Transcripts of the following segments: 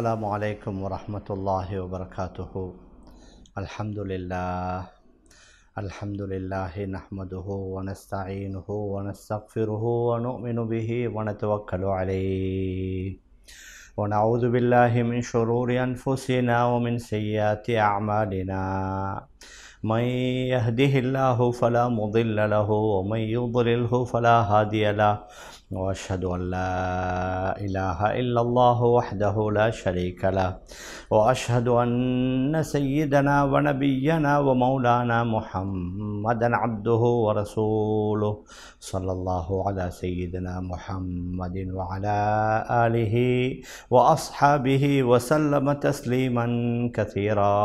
السلام عليكم ورحمة الله وبركاته الحمد لله الحمد لله نحمده ونستعينه ونستغفره ونؤمن به ونتوكل عليه ونعوذ بالله من شرور أنفسنا ومن سيئات أعمالنا من يهده الله فلا مضل له ومن يضلله فلا هادي له وأشهد أن لا إله إلا الله وحده لا شريك له وأشهد أن سيدنا ونبينا ومولانا محمدا عبده ورسوله صلى الله على سيدنا محمد وعلى آله وأصحابه وسلم تسليما كثيرا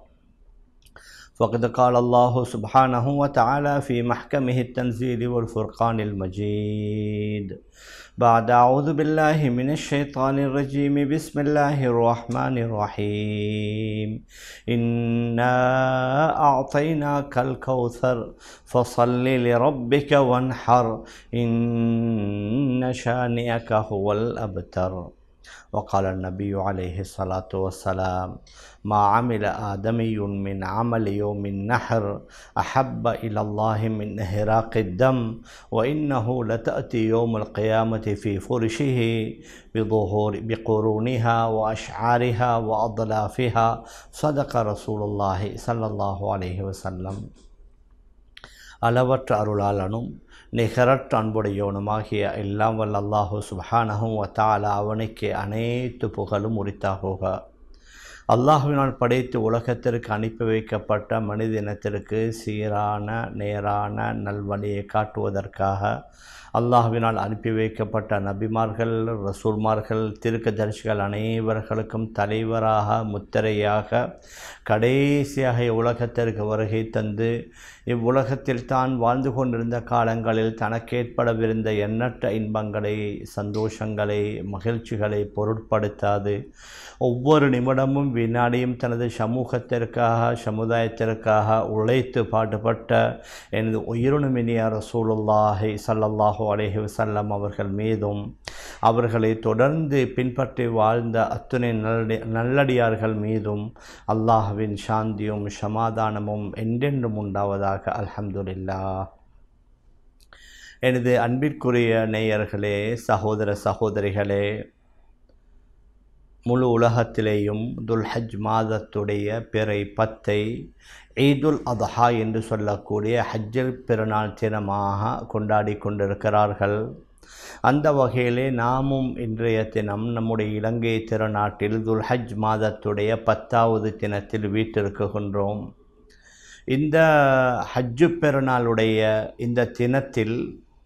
فقد قال الله سبحانه وتعالى في محكمه التنزيل والفرقان المجيد بعد أعوذ بالله من الشيطان الرجيم بسم الله الرحمن الرحيم إنا أعطيناك الكوثر فصل لربك وانحر إن شانئك هو الأبتر وقال النبي عليه الصلاة والسلام ما عمل آدمي من عمل يوم النحر أحب إلى الله من إهراق الدم وإنه لتأتي يوم القيامة في فرشه بظهور بقرونها وأشعارها وأضلافها صدق رسول الله صلى الله عليه وسلم அளவற்ற அருளாளனும் நிகரற்ற அன்புடையவனுமாகிய எல்லாம் வல்ல அல்லாஹு சுபஹானஹும் வத்தாலா அவனுக்கு அனைத்து புகழும் உரித்தாகுக அல்லாஹுவினால் படைத்து உலகத்திற்கு அனுப்பி வைக்கப்பட்ட மனித இனத்திற்கு சீரான நேரான நல்வழியை காட்டுவதற்காக அல்லாஹுவினால் அனுப்பி வைக்கப்பட்ட நபிமார்கள் ரசூல்மார்கள் திருக்கதரிசிகள் அனைவர்களுக்கும் தலைவராக முத்திரையாக கடைசியாக உலகத்திற்கு வருகை தந்து இவ்வுலகத்தில் தான் வாழ்ந்து கொண்டிருந்த காலங்களில் தனக்கேற்படவிருந்த எண்ணற்ற இன்பங்களை சந்தோஷங்களை மகிழ்ச்சிகளை பொருட்படுத்தாது ஒவ்வொரு நிமிடமும் வினாடியும் தனது சமூகத்திற்காக சமுதாயத்திற்காக உழைத்து பாடுபட்ட எனது உயிருணுமினிய ரசூலுல்லாஹி சல்லல்லாஹு அலேஹி வசல்லம் அவர்கள் மீதும் அவர்களை தொடர்ந்து பின்பற்றி வாழ்ந்த அத்துணை நல்லடி நல்லடியார்கள் மீதும் அல்லாஹ்வின் சாந்தியும் சமாதானமும் என்றென்றும் உண்டாவதாக அல்ஹம்துலில்லா எனது அன்பிற்குரிய நேயர்களே சகோதர சகோதரிகளே முழு உலகத்திலேயும் துல்ஹஜ் மாதத்துடைய பிறை பத்தை ஈதுல் அதஹா என்று சொல்லக்கூடிய ஹஜ்ஜல் பிறநாள் தினமாக கொண்டாடி கொண்டிருக்கிறார்கள் அந்த வகையிலே நாமும் இன்றைய தினம் நம்முடைய இலங்கை திருநாட்டில் துல்ஹஜ் மாதத்துடைய பத்தாவது தினத்தில் வீட்டிருக்குகின்றோம் இந்த ஹஜ்ஜு பெருநாளுடைய இந்த தினத்தில்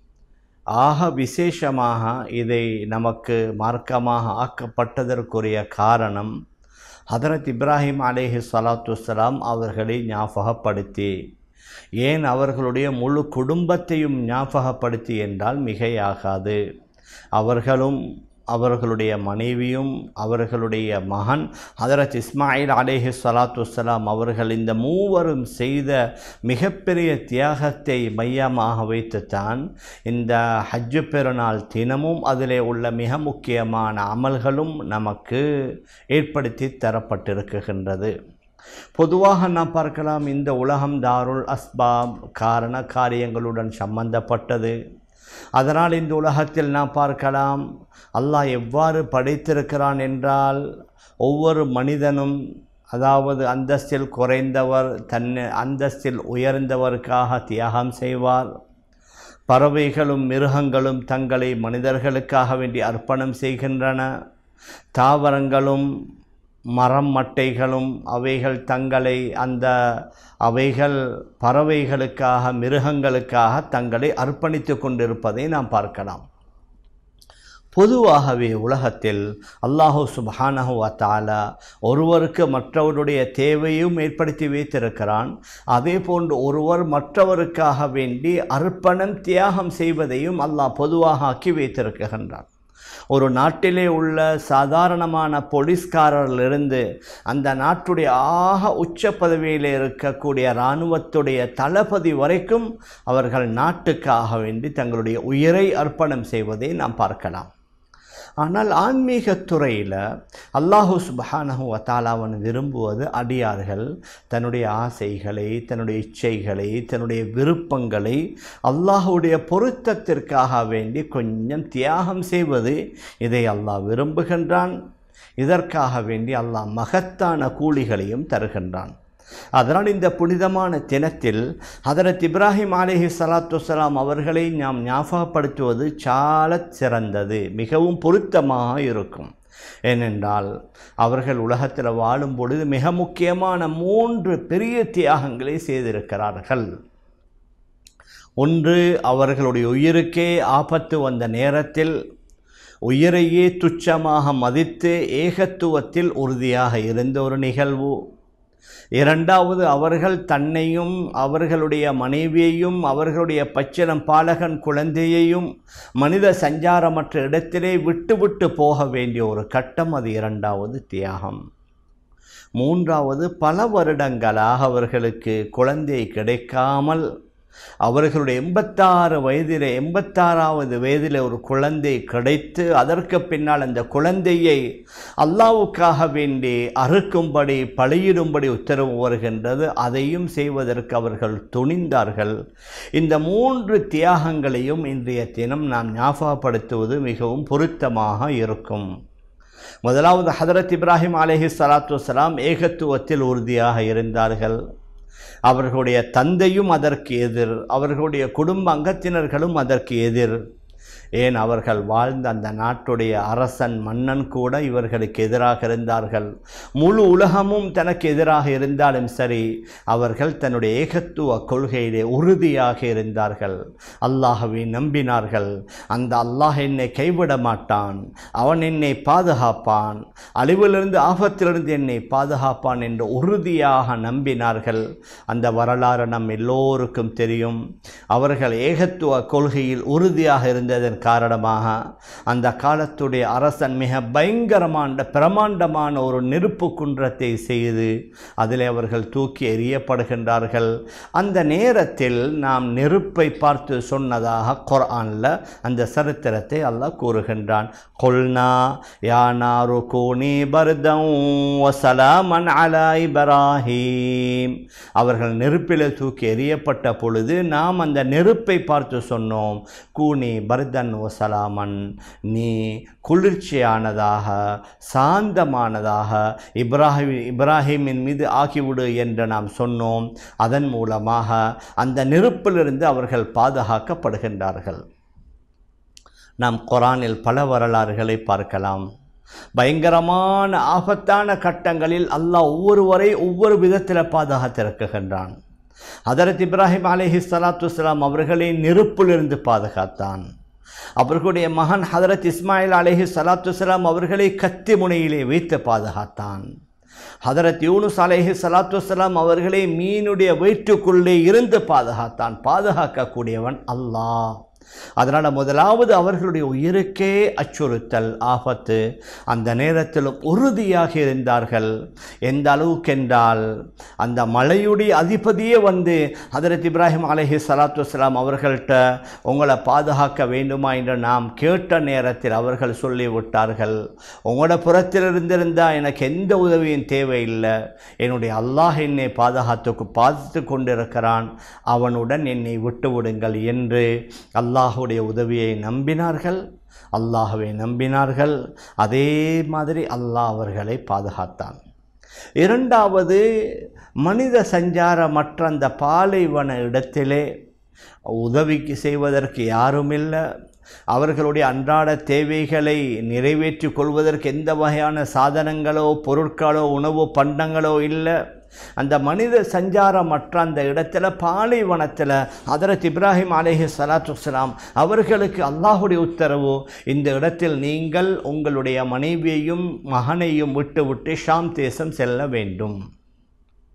ஆக விசேஷமாக இதை நமக்கு மார்க்கமாக ஆக்கப்பட்டதற்குரிய காரணம் ஹதரத் இப்ராஹிம் அலேஹி சலாத்து வலாம் அவர்களை ஞாபகப்படுத்தி ஏன் அவர்களுடைய முழு குடும்பத்தையும் ஞாபகப்படுத்தி என்றால் மிகையாகாது அவர்களும் அவர்களுடைய மனைவியும் அவர்களுடைய மகன் ஹதரத் இஸ்மாயில் அலேஹி சலாத்து வலாம் அவர்கள் இந்த மூவரும் செய்த மிகப்பெரிய தியாகத்தை மையமாக வைத்துத்தான் இந்த ஹஜ்ஜு பெருநாள் தினமும் அதிலே உள்ள மிக முக்கியமான அமல்களும் நமக்கு ஏற்படுத்தி தரப்பட்டிருக்கின்றது பொதுவாக நாம் பார்க்கலாம் இந்த உலகம் தாருல் அஸ்பாப் காரண காரியங்களுடன் சம்பந்தப்பட்டது அதனால் இந்த உலகத்தில் நாம் பார்க்கலாம் அல்லாஹ் எவ்வாறு படைத்திருக்கிறான் என்றால் ஒவ்வொரு மனிதனும் அதாவது அந்தஸ்தில் குறைந்தவர் தன்னை அந்தஸ்தில் உயர்ந்தவருக்காக தியாகம் செய்வார் பறவைகளும் மிருகங்களும் தங்களை மனிதர்களுக்காக வேண்டி அர்ப்பணம் செய்கின்றன தாவரங்களும் மரம் மட்டைகளும் அவைகள் தங்களை அந்த அவைகள் பறவைகளுக்காக மிருகங்களுக்காக தங்களை அர்ப்பணித்து கொண்டிருப்பதை நாம் பார்க்கலாம் பொதுவாகவே உலகத்தில் அல்லாஹு சுபஹானஹு தாலா ஒருவருக்கு மற்றவருடைய தேவையும் ஏற்படுத்தி வைத்திருக்கிறான் அதே போன்று ஒருவர் மற்றவருக்காக வேண்டி அர்ப்பணம் தியாகம் செய்வதையும் அல்லாஹ் பொதுவாக ஆக்கி வைத்திருக்கின்றான் ஒரு நாட்டிலே உள்ள சாதாரணமான போலீஸ்காரரிலிருந்து அந்த நாட்டுடைய ஆக உச்ச பதவியில் இருக்கக்கூடிய இராணுவத்துடைய தளபதி வரைக்கும் அவர்கள் நாட்டுக்காக வேண்டி தங்களுடைய உயிரை அர்ப்பணம் செய்வதை நாம் பார்க்கலாம் ஆனால் ஆன்மீகத் துறையில் அல்லாஹு சுபஹானஹு வத்தாலாவன் விரும்புவது அடியார்கள் தன்னுடைய ஆசைகளை தன்னுடைய இச்சைகளை தன்னுடைய விருப்பங்களை அல்லாஹுடைய பொருத்தத்திற்காக வேண்டி கொஞ்சம் தியாகம் செய்வது இதை அல்லாஹ் விரும்புகின்றான் இதற்காக வேண்டி அல்லாஹ் மகத்தான கூலிகளையும் தருகின்றான் அதனால் இந்த புனிதமான தினத்தில் ஹதரத் இப்ராஹிம் அலிஹி சலாத்து வலாம் அவர்களை நாம் ஞாபகப்படுத்துவது சால சிறந்தது மிகவும் பொருத்தமாக இருக்கும் ஏனென்றால் அவர்கள் உலகத்தில் வாழும் பொழுது மிக முக்கியமான மூன்று பெரிய தியாகங்களை செய்திருக்கிறார்கள் ஒன்று அவர்களுடைய உயிருக்கே ஆபத்து வந்த நேரத்தில் உயிரையே துச்சமாக மதித்து ஏகத்துவத்தில் உறுதியாக இருந்த ஒரு நிகழ்வு இரண்டாவது அவர்கள் தன்னையும் அவர்களுடைய மனைவியையும் அவர்களுடைய பச்சிலம் பாலகன் குழந்தையையும் மனித சஞ்சாரமற்ற இடத்திலே விட்டு விட்டு போக வேண்டிய ஒரு கட்டம் அது இரண்டாவது தியாகம் மூன்றாவது பல வருடங்களாக அவர்களுக்கு குழந்தை கிடைக்காமல் அவர்களுடைய எண்பத்தாறு வயதில் எண்பத்தாறாவது வயதில் ஒரு குழந்தை கிடைத்து அதற்கு பின்னால் அந்த குழந்தையை அல்லாவுக்காக வேண்டி அறுக்கும்படி பலியிடும்படி உத்தரவு வருகின்றது அதையும் செய்வதற்கு அவர்கள் துணிந்தார்கள் இந்த மூன்று தியாகங்களையும் இன்றைய தினம் நாம் ஞாபகப்படுத்துவது மிகவும் பொருத்தமாக இருக்கும் முதலாவது ஹதரத் இப்ராஹிம் அலேஹி சலாத்து வலாம் ஏகத்துவத்தில் உறுதியாக இருந்தார்கள் அவர்களுடைய தந்தையும் அதற்கு எதிர் அவர்களுடைய குடும்ப அங்கத்தினர்களும் அதற்கு எதிர் ஏன் அவர்கள் வாழ்ந்த அந்த நாட்டுடைய அரசன் மன்னன் கூட இவர்களுக்கு எதிராக இருந்தார்கள் முழு உலகமும் தனக்கு எதிராக இருந்தாலும் சரி அவர்கள் தன்னுடைய ஏகத்துவ கொள்கையிலே உறுதியாக இருந்தார்கள் அல்லாஹவை நம்பினார்கள் அந்த அல்லாஹ் என்னை கைவிட மாட்டான் அவன் என்னை பாதுகாப்பான் அழிவிலிருந்து ஆபத்திலிருந்து என்னை பாதுகாப்பான் என்று உறுதியாக நம்பினார்கள் அந்த வரலாறு நம் எல்லோருக்கும் தெரியும் அவர்கள் ஏகத்துவ கொள்கையில் உறுதியாக இருந்ததன் காரணமாக அந்த காலத்துடைய அரசன் மிக பயங்கரமான பிரமாண்டமான ஒரு நெருப்பு குன்றத்தை செய்து அதில் அவர்கள் தூக்கி எறியப்படுகின்றார்கள் அந்த நேரத்தில் நாம் நெருப்பை பார்த்து சொன்னதாக குர்ஆனில் அந்த சரித்திரத்தை அல்லாஹ் கூறுகின்றான் கொல்னா யானாரு கூனி பர்தம் வசலாமன் அலா இப்ராஹீம் அவர்கள் நெருப்பில் தூக்கி எறியப்பட்ட பொழுது நாம் அந்த நெருப்பை பார்த்து சொன்னோம் கூனி பர்தன் வசலாமன் நீ குளிர்ச்சியானதாக சாந்தமானதாக இப்ராஹிம் இப்ராஹிமின் மீது ஆகிவிடு என்று நாம் சொன்னோம் அதன் மூலமாக அந்த நெருப்பிலிருந்து அவர்கள் பாதுகாக்கப்படுகின்றார்கள் நாம் குரானில் பல வரலாறுகளை பார்க்கலாம் பயங்கரமான ஆபத்தான கட்டங்களில் அல்லாஹ் ஒவ்வொருவரை ஒவ்வொரு விதத்தில் பாதுகாத்திருக்குகின்றான் ஹதரத் இப்ராஹிம் அலிஹி சலாத்து வலாம் அவர்களை நெருப்பிலிருந்து பாதுகாத்தான் அவர்களுடைய மகன் ஹதரத் இஸ்மாயில் அலிஹி சலாத்து வலாம் அவர்களை கத்தி முனையிலே வைத்து பாதுகாத்தான் ஹதரத் யூனுஸ் அலேஹி சலாத்து வலாம் அவர்களை மீனுடைய வயிற்றுக்குள்ளே இருந்து பாதுகாத்தான் பாதுகாக்கக்கூடியவன் அல்லாஹ் அதனால் முதலாவது அவர்களுடைய உயிருக்கே அச்சுறுத்தல் ஆபத்து அந்த நேரத்திலும் உறுதியாக இருந்தார்கள் எந்த அளவுக்கென்றால் அந்த மலையுடைய அதிபதியே வந்து ஹதரத் இப்ராஹிம் அலஹி சலாத்து வலாம் அவர்கள்ட்ட உங்களை பாதுகாக்க வேண்டுமா என்று நாம் கேட்ட நேரத்தில் அவர்கள் சொல்லிவிட்டார்கள் உங்களோட புறத்தில் இருந்திருந்தால் எனக்கு எந்த உதவியும் தேவையில்லை என்னுடைய அல்லாஹ் என்னை பாதுகாத்து பாதித்து கொண்டிருக்கிறான் அவனுடன் என்னை விட்டு விடுங்கள் என்று அல்லாஹ் அல்லாஹுடைய உதவியை நம்பினார்கள் அல்லாஹுவை நம்பினார்கள் அதே மாதிரி அல்லாஹ் அவர்களை பாதுகாத்தான் இரண்டாவது மனித சஞ்சாரமற்ற அந்த பாலைவன இடத்திலே உதவிக்கு செய்வதற்கு யாரும் இல்லை அவர்களுடைய அன்றாட தேவைகளை நிறைவேற்றி கொள்வதற்கு எந்த வகையான சாதனங்களோ பொருட்களோ உணவு பண்டங்களோ இல்லை அந்த மனித சஞ்சாரமற்ற அந்த இடத்துல பாலைவனத்தில் ஹதரத் இப்ராஹிம் அலேஹி சலாத்து வலாம் அவர்களுக்கு அல்லாஹுடைய உத்தரவு இந்த இடத்தில் நீங்கள் உங்களுடைய மனைவியையும் மகனையும் விட்டு விட்டு ஷாம் தேசம் செல்ல வேண்டும்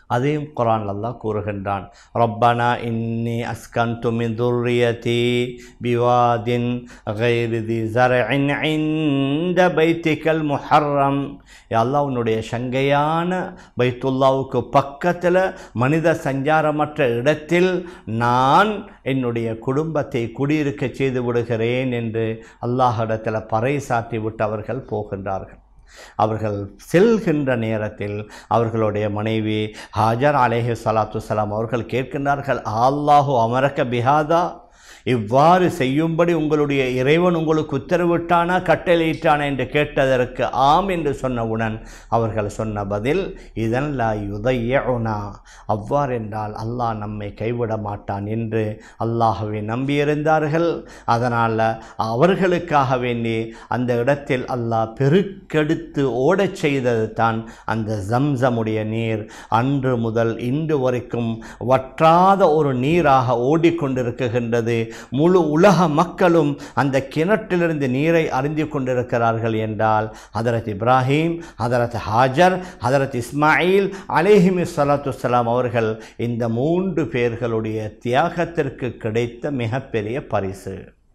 அதையும் குரான் அல்லாஹ் கூறுகின்றான் ரப்பனா இன்னி அஸ்கன்து மின் துர்ரியதி பிவாதின் கைரு தி ஜரஇன் இந்த பைத்திகல் முஹர்ரம் அல்லாஹ் உன்னுடைய சங்கையான பைத்துல்லாவுக்கு பக்கத்தில் மனித சஞ்சாரமற்ற இடத்தில் நான் என்னுடைய குடும்பத்தை குடியிருக்க செய்து விடுகிறேன் என்று அல்லாஹிடத்தில் பறை சாட்டி விட்டு அவர்கள் போகின்றார்கள் அவர்கள் செல்கின்ற நேரத்தில் அவர்களுடைய மனைவி ஹாஜர் அலேஹி சலாத்து சலாம் அவர்கள் கேட்கின்றார்கள் அல்லாஹு அமரக்க பிஹாதா இவ்வாறு செய்யும்படி உங்களுடைய இறைவன் உங்களுக்கு உத்தரவிட்டானா கட்டளையிட்டானா என்று கேட்டதற்கு ஆம் என்று சொன்னவுடன் அவர்கள் சொன்ன பதில் இதன் லா யுதையனா அவ்வாறென்றால் அல்லாஹ் நம்மை கைவிட மாட்டான் என்று அல்லாஹவை நம்பியிருந்தார்கள் அதனால் அவர்களுக்காக வேண்டி அந்த இடத்தில் அல்லாஹ் பெருக்கெடுத்து ஓடச் செய்தது தான் அந்த ஜம்சமுடைய நீர் அன்று முதல் இன்று வரைக்கும் வற்றாத ஒரு நீராக ஓடிக்கொண்டிருக்கின்றது முழு உலக மக்களும் அந்த கிணற்றிலிருந்து நீரை அறிந்து கொண்டிருக்கிறார்கள் என்றால் ஹதரத் இப்ராஹிம் ஹதரத் ஹாஜர் ஹதரத் இஸ்மாயில் அலேஹிமி சலாத்து சலாம் அவர்கள் இந்த மூன்று பேர்களுடைய தியாகத்திற்கு கிடைத்த மிகப்பெரிய பரிசு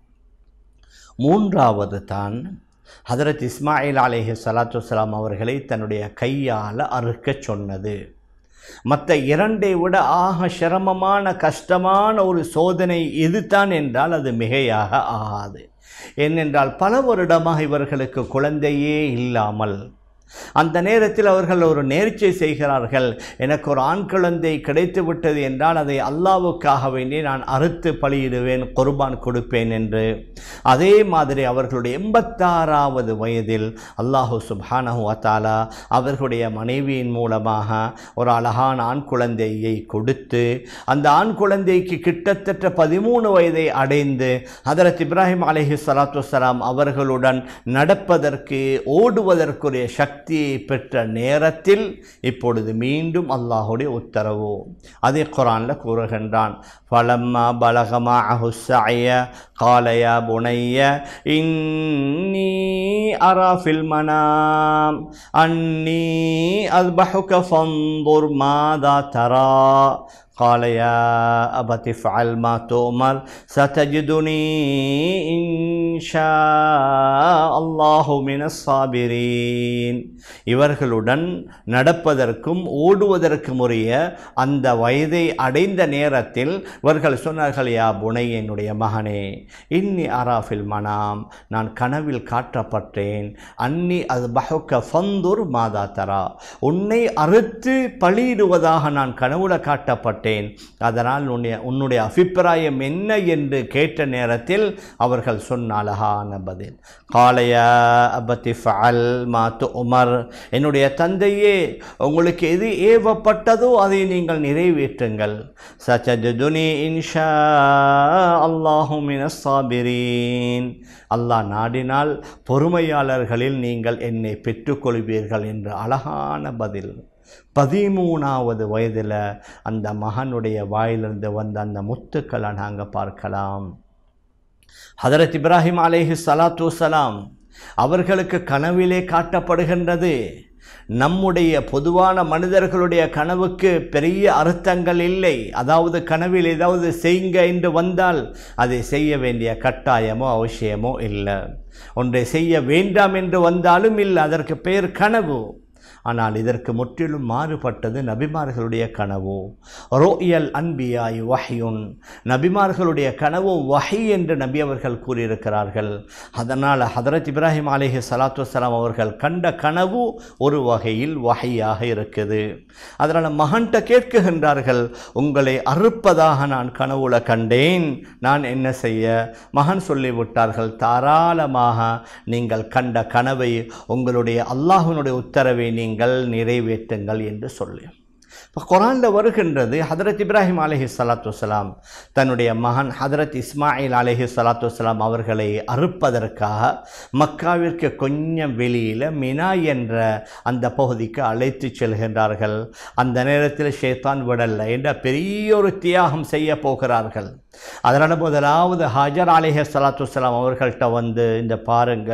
மூன்றாவது தான் ஹதரத் இஸ்மாயில் அலேஹி சலாத்து சலாம் அவர்களை தன்னுடைய கையால் அறுக்கச் சொன்னது மற்ற இரண்டை விட ஆக சிரமமான கஷ்டமான ஒரு சோதனை எதுதான் என்றால் அது மிகையாக ஆகாது ஏனென்றால் பல வருடமாக இவர்களுக்கு குழந்தையே இல்லாமல் அந்த நேரத்தில் அவர்கள் ஒரு நேர்ச்சை செய்கிறார்கள் எனக்கு ஒரு ஆண் குழந்தை கிடைத்து விட்டது என்றால் அதை அல்லாவுக்காக வேண்டி நான் அறுத்து பலியிடுவேன் குர்பான் கொடுப்பேன் என்று அதே மாதிரி அவர்களுடைய எண்பத்தாறாவது வயதில் அல்லாஹு சுப்ஹானஹு அத்தாலா அவர்களுடைய மனைவியின் மூலமாக ஒரு அழகான ஆண் குழந்தையை கொடுத்து அந்த ஆண் குழந்தைக்கு கிட்டத்தட்ட பதிமூணு வயதை அடைந்து ஹதரத் இப்ராஹிம் அலஹி சலாத்து வலாம் அவர்களுடன் நடப்பதற்கு ஓடுவதற்குரிய சக்தி சக்தியை பெற்ற நேரத்தில் இப்பொழுது மீண்டும் அல்லாஹுடைய உத்தரவு அதே குரானில் கூறுகின்றான் பலம்மா பலகமா அஹுசைய காலயா புனைய இன்னி அராஃபில் மனாம் அன்னி அல்பஹுக ஃபந்துர் மாதா தரா قال يا أبت افعل ما تؤمر ستجدني إن شاء الله من الصابرين இவர்களுடன் நடப்பதற்கும் ஓடுவதற்கும் உரிய அந்த வயதை அடைந்த நேரத்தில் இவர்கள் சொன்னார்கள் யா புனை என்னுடைய மகனே இன்னி அராஃபில் மனாம் நான் கனவில் காட்டப்பட்டேன் அன்னி அது பஹுக்க ஃபந்துர் மாதா தரா உன்னை அறுத்து பலியிடுவதாக நான் கனவுல காட்டப்பட்டேன் அதனால் உன்னுடைய உன்னுடைய அபிப்பிராயம் என்ன என்று கேட்ட நேரத்தில் அவர்கள் சொன்ன அழகான பதில் காலையா அபத்தி ஃபஅல் மாத்து உமர் என்னுடைய தந்தையே உங்களுக்கு எது ஏவப்பட்டதோ அதை நீங்கள் நிறைவேற்றுங்கள் சச்சதுனி இன்ஷா அல்லாஹு மினஸ்ஸாபிரீன் அல்லாஹ் நாடினால் பொறுமையாளர்களில் நீங்கள் என்னை பெற்றுக்கொள்வீர்கள் என்ற அழகான பதில் பதிமூணாவது வயதில் அந்த மகனுடைய வாயிலிருந்து வந்த அந்த முத்துக்களை நாங்கள் பார்க்கலாம் ஹதரத் இப்ராஹிம் அலேஹி சலாத்து சலாம் அவர்களுக்கு கனவிலே காட்டப்படுகின்றது நம்முடைய பொதுவான மனிதர்களுடைய கனவுக்கு பெரிய அர்த்தங்கள் இல்லை அதாவது கனவில் ஏதாவது செய்யுங்க என்று வந்தால் அதை செய்ய வேண்டிய கட்டாயமோ அவசியமோ இல்லை ஒன்றை செய்ய வேண்டாம் என்று வந்தாலும் இல்லை அதற்கு பெயர் கனவு ஆனால் இதற்கு முற்றிலும் மாறுபட்டது நபிமார்களுடைய கனவு ரோயல் அன்பியாய் வஹியுன் நபிமார்களுடைய கனவு வஹி என்று நபி அவர்கள் கூறியிருக்கிறார்கள் அதனால் ஹதரத் இப்ராஹிம் அலேஹி சலாத்து வலாம் அவர்கள் கண்ட கனவு ஒரு வகையில் வகையாக இருக்குது அதனால் மகன்கிட்ட கேட்குகின்றார்கள் உங்களை அறுப்பதாக நான் கனவுல கண்டேன் நான் என்ன செய்ய மகன் சொல்லிவிட்டார்கள் தாராளமாக நீங்கள் கண்ட கனவை உங்களுடைய அல்லாஹினுடைய உத்தரவை நீங்கள் நிறைவேற்றுங்கள் என்று சொல்லி இப்போ குரானில் வருகின்றது ஹதரத் இப்ராஹிம் அலஹி சலாத்து வலாம் தன்னுடைய மகன் ஹதரத் இஸ்மாயில் அலஹி சலாத்து வலாம் அவர்களை அறுப்பதற்காக மக்காவிற்கு கொஞ்சம் வெளியில் மினா என்ற அந்த பகுதிக்கு அழைத்து செல்கின்றார்கள் அந்த நேரத்தில் ஷேத்தான் விடலை என்ற பெரிய ஒரு தியாகம் செய்ய போகிறார்கள் அதனால் முதலாவது ஹாஜர் அலேஹி சலாத்து வலாம் அவர்கள்ட்ட வந்து இந்த பாருங்கள்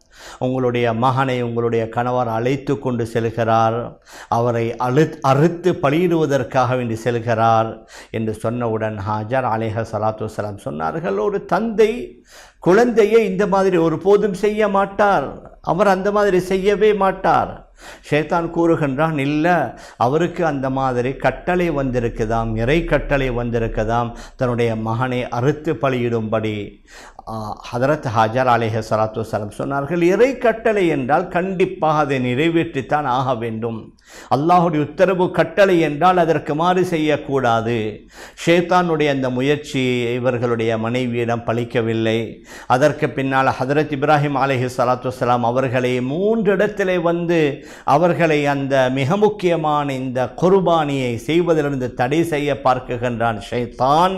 உங்களுடைய மகனை உங்களுடைய கணவர் அழைத்து கொண்டு செல்கிறார் அவரை அழு அறுத்து பலியிடுவதற்காக வேண்டி செல்கிறார் என்று சொன்னவுடன் ஹாஜர் அலேஹ சலாத்து வலாம் சொன்னார்கள் ஒரு தந்தை குழந்தையை இந்த மாதிரி ஒருபோதும் செய்ய மாட்டார் அவர் அந்த மாதிரி செய்யவே மாட்டார் ஷேத்தான் கூறுகின்றான் இல்லை அவருக்கு அந்த மாதிரி கட்டளை வந்திருக்குதாம் இறை கட்டளை வந்திருக்குதாம் தன்னுடைய மகனை அறுத்து பலியிடும்படி ஹதரத் ஹாஜர் அலேஹ சலாத்து வலாம் சொன்னார்கள் இறை கட்டளை என்றால் கண்டிப்பாக அதை நிறைவேற்றித்தான் ஆக வேண்டும் அல்லாஹுடைய உத்தரவு கட்டளை என்றால் அதற்கு மாறு செய்யக்கூடாது ஷேத்தானுடைய அந்த முயற்சி இவர்களுடைய மனைவியிடம் பலிக்கவில்லை அதற்கு பின்னால் ஹதரத் இப்ராஹிம் அலஹி சலாத்து வலாம் அவர்களை மூன்று இடத்திலே வந்து அவர்களை அந்த மிக முக்கியமான இந்த குர்பானியை செய்வதிலிருந்து தடை செய்ய பார்க்குகின்றான் ஷைத்தான்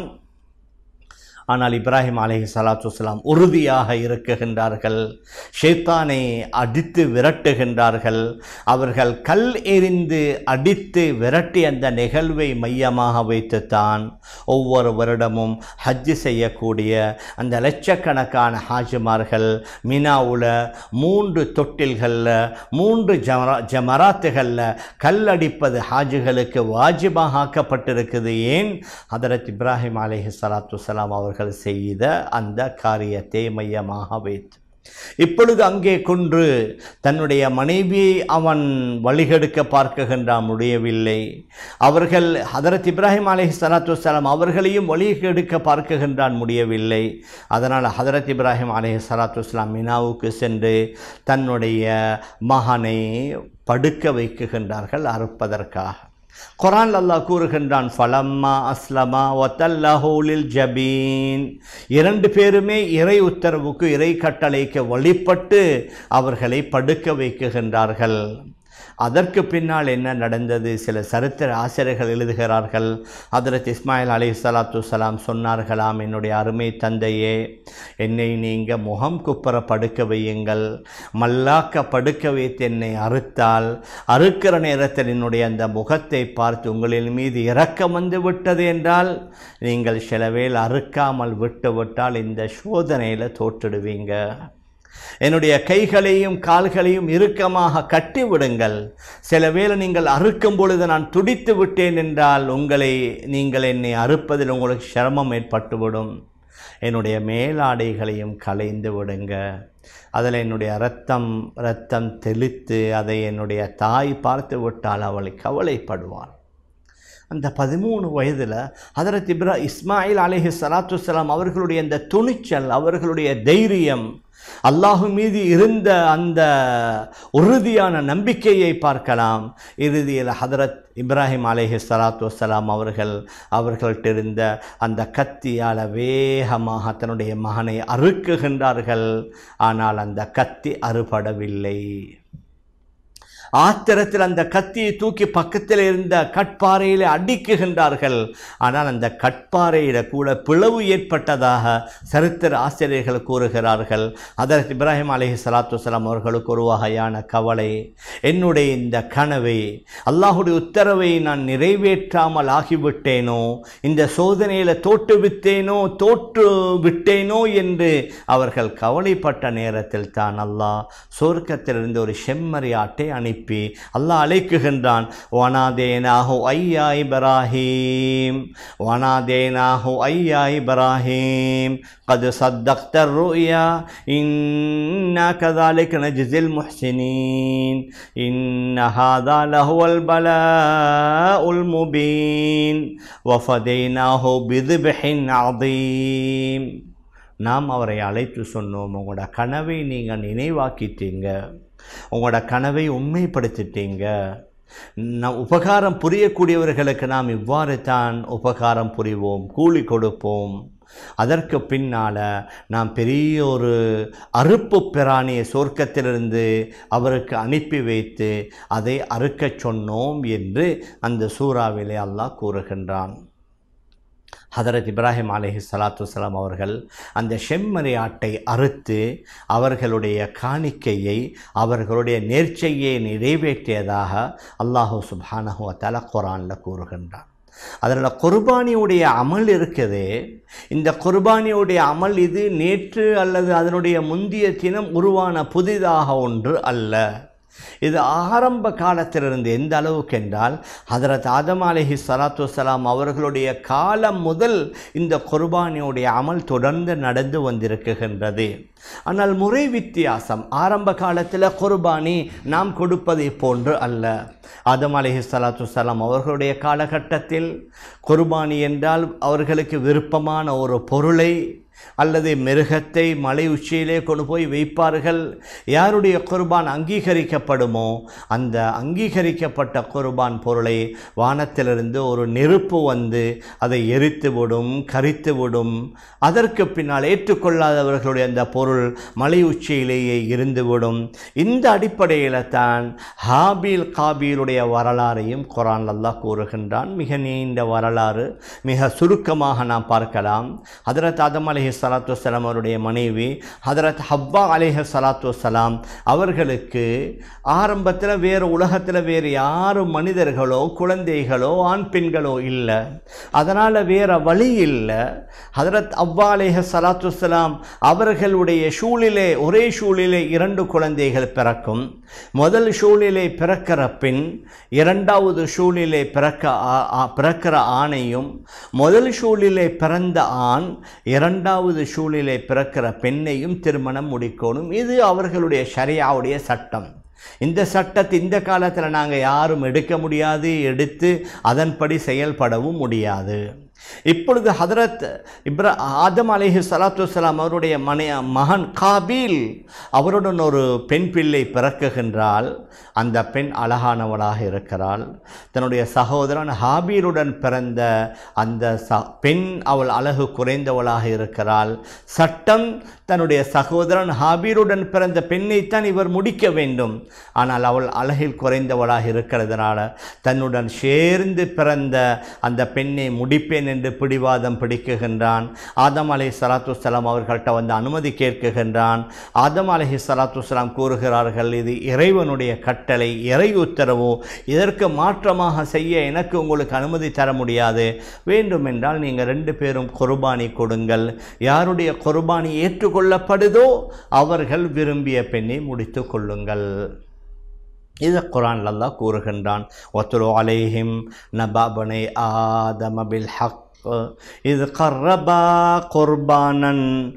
ஆனால் இப்ராஹிம் அலஹி சலாத்து வலாம் உறுதியாக இருக்குகின்றார்கள் ஷேத்தானை அடித்து விரட்டுகின்றார்கள் அவர்கள் கல் எறிந்து அடித்து விரட்டி அந்த நிகழ்வை மையமாக வைத்துத்தான் ஒவ்வொரு வருடமும் ஹஜ்ஜு செய்யக்கூடிய அந்த லட்சக்கணக்கான ஹாஜிமார்கள் மினாவில் மூன்று தொட்டில்களில் மூன்று ஜமரா ஜமராத்துகளில் கல் அடிப்பது ஹாஜிகளுக்கு வாஜிபாக ஆக்கப்பட்டிருக்குது ஏன் ஹதரத் இப்ராஹிம் அலஹி சலாத்து வலாம் அவர்கள் அவர்கள் செய்த அந்த காரியத்தை மையமாக வைத்து இப்பொழுது அங்கே கொன்று தன்னுடைய மனைவியை அவன் வழிகெடுக்க பார்க்குகின்றான் முடியவில்லை அவர்கள் ஹதரத் இப்ராஹிம் அலஹி சலாத்து வலாம் அவர்களையும் வழிகெடுக்க பார்க்குகின்றான் முடியவில்லை அதனால் ஹதரத் இப்ராஹிம் அலஹி சலாத்து வலாம் மினாவுக்கு சென்று தன்னுடைய மகனை படுக்க வைக்குகின்றார்கள் அறுப்பதற்காக குரான் அல்லாஹ் கூறுகின்றான் ஃபலம்மா அஸ்லமா ஒத்தல்லஹூலில் ஜபீன் இரண்டு பேருமே இறை உத்தரவுக்கு இறை கட்டளைக்கு வழிபட்டு அவர்களை படுக்க வைக்குகின்றார்கள் அதற்கு பின்னால் என்ன நடந்தது சில சரித்திர ஆசிரியர்கள் எழுதுகிறார்கள் ஹதரத் இஸ்மாயில் அலி சலாத்து சலாம் சொன்னார்களாம் என்னுடைய அருமை தந்தையே என்னை நீங்கள் முகம் குப்புற படுக்க வையுங்கள் மல்லாக்க படுக்க வைத்து என்னை அறுத்தால் அறுக்கிற நேரத்தில் என்னுடைய அந்த முகத்தை பார்த்து உங்களின் மீது இரக்கம் வந்து விட்டது என்றால் நீங்கள் சிலவேல் அறுக்காமல் விட்டு விட்டால் இந்த சோதனையில் தோற்றுடுவீங்க என்னுடைய கைகளையும் கால்களையும் இறுக்கமாக கட்டி விடுங்கள் சில வேளை நீங்கள் அறுக்கும் பொழுது நான் துடித்து விட்டேன் என்றால் உங்களை நீங்கள் என்னை அறுப்பதில் உங்களுக்கு சிரமம் ஏற்பட்டுவிடும் என்னுடைய மேலாடைகளையும் களைந்து விடுங்க அதில் என்னுடைய ரத்தம் ரத்தம் தெளித்து அதை என்னுடைய தாய் பார்த்து விட்டால் அவளை கவலைப்படுவாள் அந்த பதிமூணு வயதில் ஹதரத் இப்ரா இஸ்மாயில் அலிஹி சலாத்து வலாம் அவர்களுடைய அந்த துணிச்சல் அவர்களுடைய தைரியம் அல்லாஹு மீது இருந்த அந்த உறுதியான நம்பிக்கையை பார்க்கலாம் இறுதியில் ஹதரத் இப்ராஹிம் அலேஹி சலாத்து வலாம் அவர்கள் அவர்கள்ட்ட இருந்த அந்த கத்தியால் வேகமாக தன்னுடைய மகனை அறுக்குகின்றார்கள் ஆனால் அந்த கத்தி அறுபடவில்லை ஆத்திரத்தில் அந்த கத்தியை தூக்கி பக்கத்தில் இருந்த கட்பாறையில் அடிக்குகின்றார்கள் ஆனால் அந்த கட்பாறையில கூட பிளவு ஏற்பட்டதாக சரித்திர ஆசிரியர்கள் கூறுகிறார்கள் அதற்கு இப்ராஹிம் அலஹி சலாத்து வலாம் அவர்களுக்கு ஒரு வகையான கவலை என்னுடைய இந்த கனவை அல்லாஹுடைய உத்தரவை நான் நிறைவேற்றாமல் ஆகிவிட்டேனோ இந்த சோதனையில் தோற்று விட்டேனோ தோற்று விட்டேனோ என்று அவர்கள் கவலைப்பட்ட நேரத்தில் தான் அல்லாஹ் சொர்க்கத்திலிருந்து ஒரு செம்மறியாட்டை அனுப்பி அனுப்பி அல்லாஹ் அழைக்குகின்றான் வனாதேனாஹு ஐயா இப்ராஹீம் வனாதேனாஹு ஐயா இப்ராஹீம் قد صدقت الرؤيا إنا كذلك نجزي المحسنين إن هذا لهو البلاء المبين وفديناه بذبح عظيم நாம் அவரை அழைத்து சொன்னோம் உங்களோட கனவை நீங்கள் நினைவாக்கிட்டீங்க உங்களோட கனவை உண்மைப்படுத்திட்டீங்க நம் உபகாரம் புரியக்கூடியவர்களுக்கு நாம் இவ்வாறு தான் உபகாரம் புரிவோம் கூலி கொடுப்போம் அதற்கு பின்னால் நாம் பெரிய ஒரு அறுப்பு பிராணியை சொர்க்கத்திலிருந்து அவருக்கு அனுப்பி வைத்து அதை அறுக்கச் சொன்னோம் என்று அந்த சூறாவிலே அல்லாஹ் கூறுகின்றான் ஹதரத் இப்ராஹிம் அலஹி சலாத்து வலாம் அவர்கள் அந்த செம்மறி ஆட்டை அறுத்து அவர்களுடைய காணிக்கையை அவர்களுடைய நேர்ச்சையை நிறைவேற்றியதாக அல்லாஹு சுபானஹு தல குரானில் கூறுகின்றான் அதில் குர்பானியுடைய அமல் இருக்குது இந்த குர்பானியுடைய அமல் இது நேற்று அல்லது அதனுடைய முந்திய தினம் உருவான புதிதாக ஒன்று அல்ல இது ஆரம்ப காலத்திலிருந்து எந்த அளவுக்கு என்றால் ஹதரத் ஆதம் அலஹி சலாத்து வலாம் அவர்களுடைய காலம் முதல் இந்த குர்பானியுடைய அமல் தொடர்ந்து நடந்து வந்திருக்குகின்றது ஆனால் முறை வித்தியாசம் ஆரம்ப காலத்தில் குர்பானி நாம் கொடுப்பதை போன்று அல்ல ஆதம் அலஹி சலாத்து வலாம் அவர்களுடைய காலகட்டத்தில் குர்பானி என்றால் அவர்களுக்கு விருப்பமான ஒரு பொருளை அல்லது மிருகத்தை மலை உச்சியிலே கொண்டு போய் வைப்பார்கள் யாருடைய குர்பான் அங்கீகரிக்கப்படுமோ அந்த அங்கீகரிக்கப்பட்ட குர்பான் பொருளை வானத்திலிருந்து ஒரு நெருப்பு வந்து அதை எரித்து விடும் கரித்து விடும் அதற்கு பின்னால் ஏற்றுக்கொள்ளாதவர்களுடைய அந்த பொருள் மலை உச்சியிலேயே இருந்துவிடும் இந்த அடிப்படையில் தான் ஹாபீல் காபீலுடைய வரலாறையும் குரான் அல்லாஹ் கூறுகின்றான் மிக நீண்ட வரலாறு மிக சுருக்கமாக நாம் பார்க்கலாம் ஹதரத் ஆதம் அலி சலாத்து வலாம் அவருடைய மனைவி ஹதரத் ஹப்பா அலேஹ சலாத்து வலாம் அவர்களுக்கு ஆரம்பத்தில் வேறு உலகத்தில் வேறு யாரும் மனிதர்களோ குழந்தைகளோ ஆண் பெண்களோ இல்லை அதனால் வேறு வழி இல்லை ஹதரத் அவ்வா அலேஹ சலாத்து வலாம் அவர்களுடைய ஷூலிலே ஒரே ஷூலிலே இரண்டு குழந்தைகள் பிறக்கும் முதல் ஷூலிலே பிறக்கிற பெண் இரண்டாவது ஷூலிலே பிறக்க பிறக்கிற ஆணையும் முதல் ஷூலிலே பிறந்த ஆண் இரண்டாவது ஷூலிலே பிறக்கிற பெண்ணையும் திருமணம் முடிக்கணும் இது அவர்களுடைய ஷரியாவுடைய சட்டம் இந்த சட்டத்தை இந்த காலத்தில் நாங்கள் யாரும் எடுக்க முடியாது எடுத்து அதன்படி செயல்படவும் முடியாது இப்பொழுது ஹதரத் இப்ரா ஆதம் அலிஹி சலாத்து வலாம் அவருடைய மனை மகன் காபீல் அவருடன் ஒரு பெண் பிள்ளை பிறக்குகின்றால் அந்த பெண் அழகானவளாக இருக்கிறாள் தன்னுடைய சகோதரன் ஹாபீலுடன் பிறந்த அந்த ச பெண் அவள் அழகு குறைந்தவளாக இருக்கிறாள் சட்டம் தன்னுடைய சகோதரன் ஹாபீருடன் பிறந்த பெண்ணைத்தான் இவர் முடிக்க வேண்டும் ஆனால் அவள் அழகில் குறைந்தவளாக இருக்கிறதுனால தன்னுடன் சேர்ந்து பிறந்த அந்த பெண்ணை முடிப்பேன் என்று பிடிவாதம் பிடிக்குகின்றான் ஆதம் அலி சலாத்து சலாம் அவர்கள்ட்ட வந்து அனுமதி கேட்குகின்றான் ஆதம் அலஹி சலாத்து சலாம் கூறுகிறார்கள் இது இறைவனுடைய கட்டளை இறை உத்தரவு இதற்கு மாற்றமாக செய்ய எனக்கு உங்களுக்கு அனுமதி தர முடியாது வேண்டுமென்றால் நீங்கள் ரெண்டு பேரும் குர்பானி கொடுங்கள் யாருடைய குர்பானி ஏற்றுக்கொள்ளப்படுதோ அவர்கள் விரும்பிய பெண்ணை முடித்து கொள்ளுங்கள் இது குரான் அல்லாஹ் கூறுகின்றான் ஒத்துலு அலைஹிம் நபாபனை ஆதம பில் ஹக் إذ قربا قربانا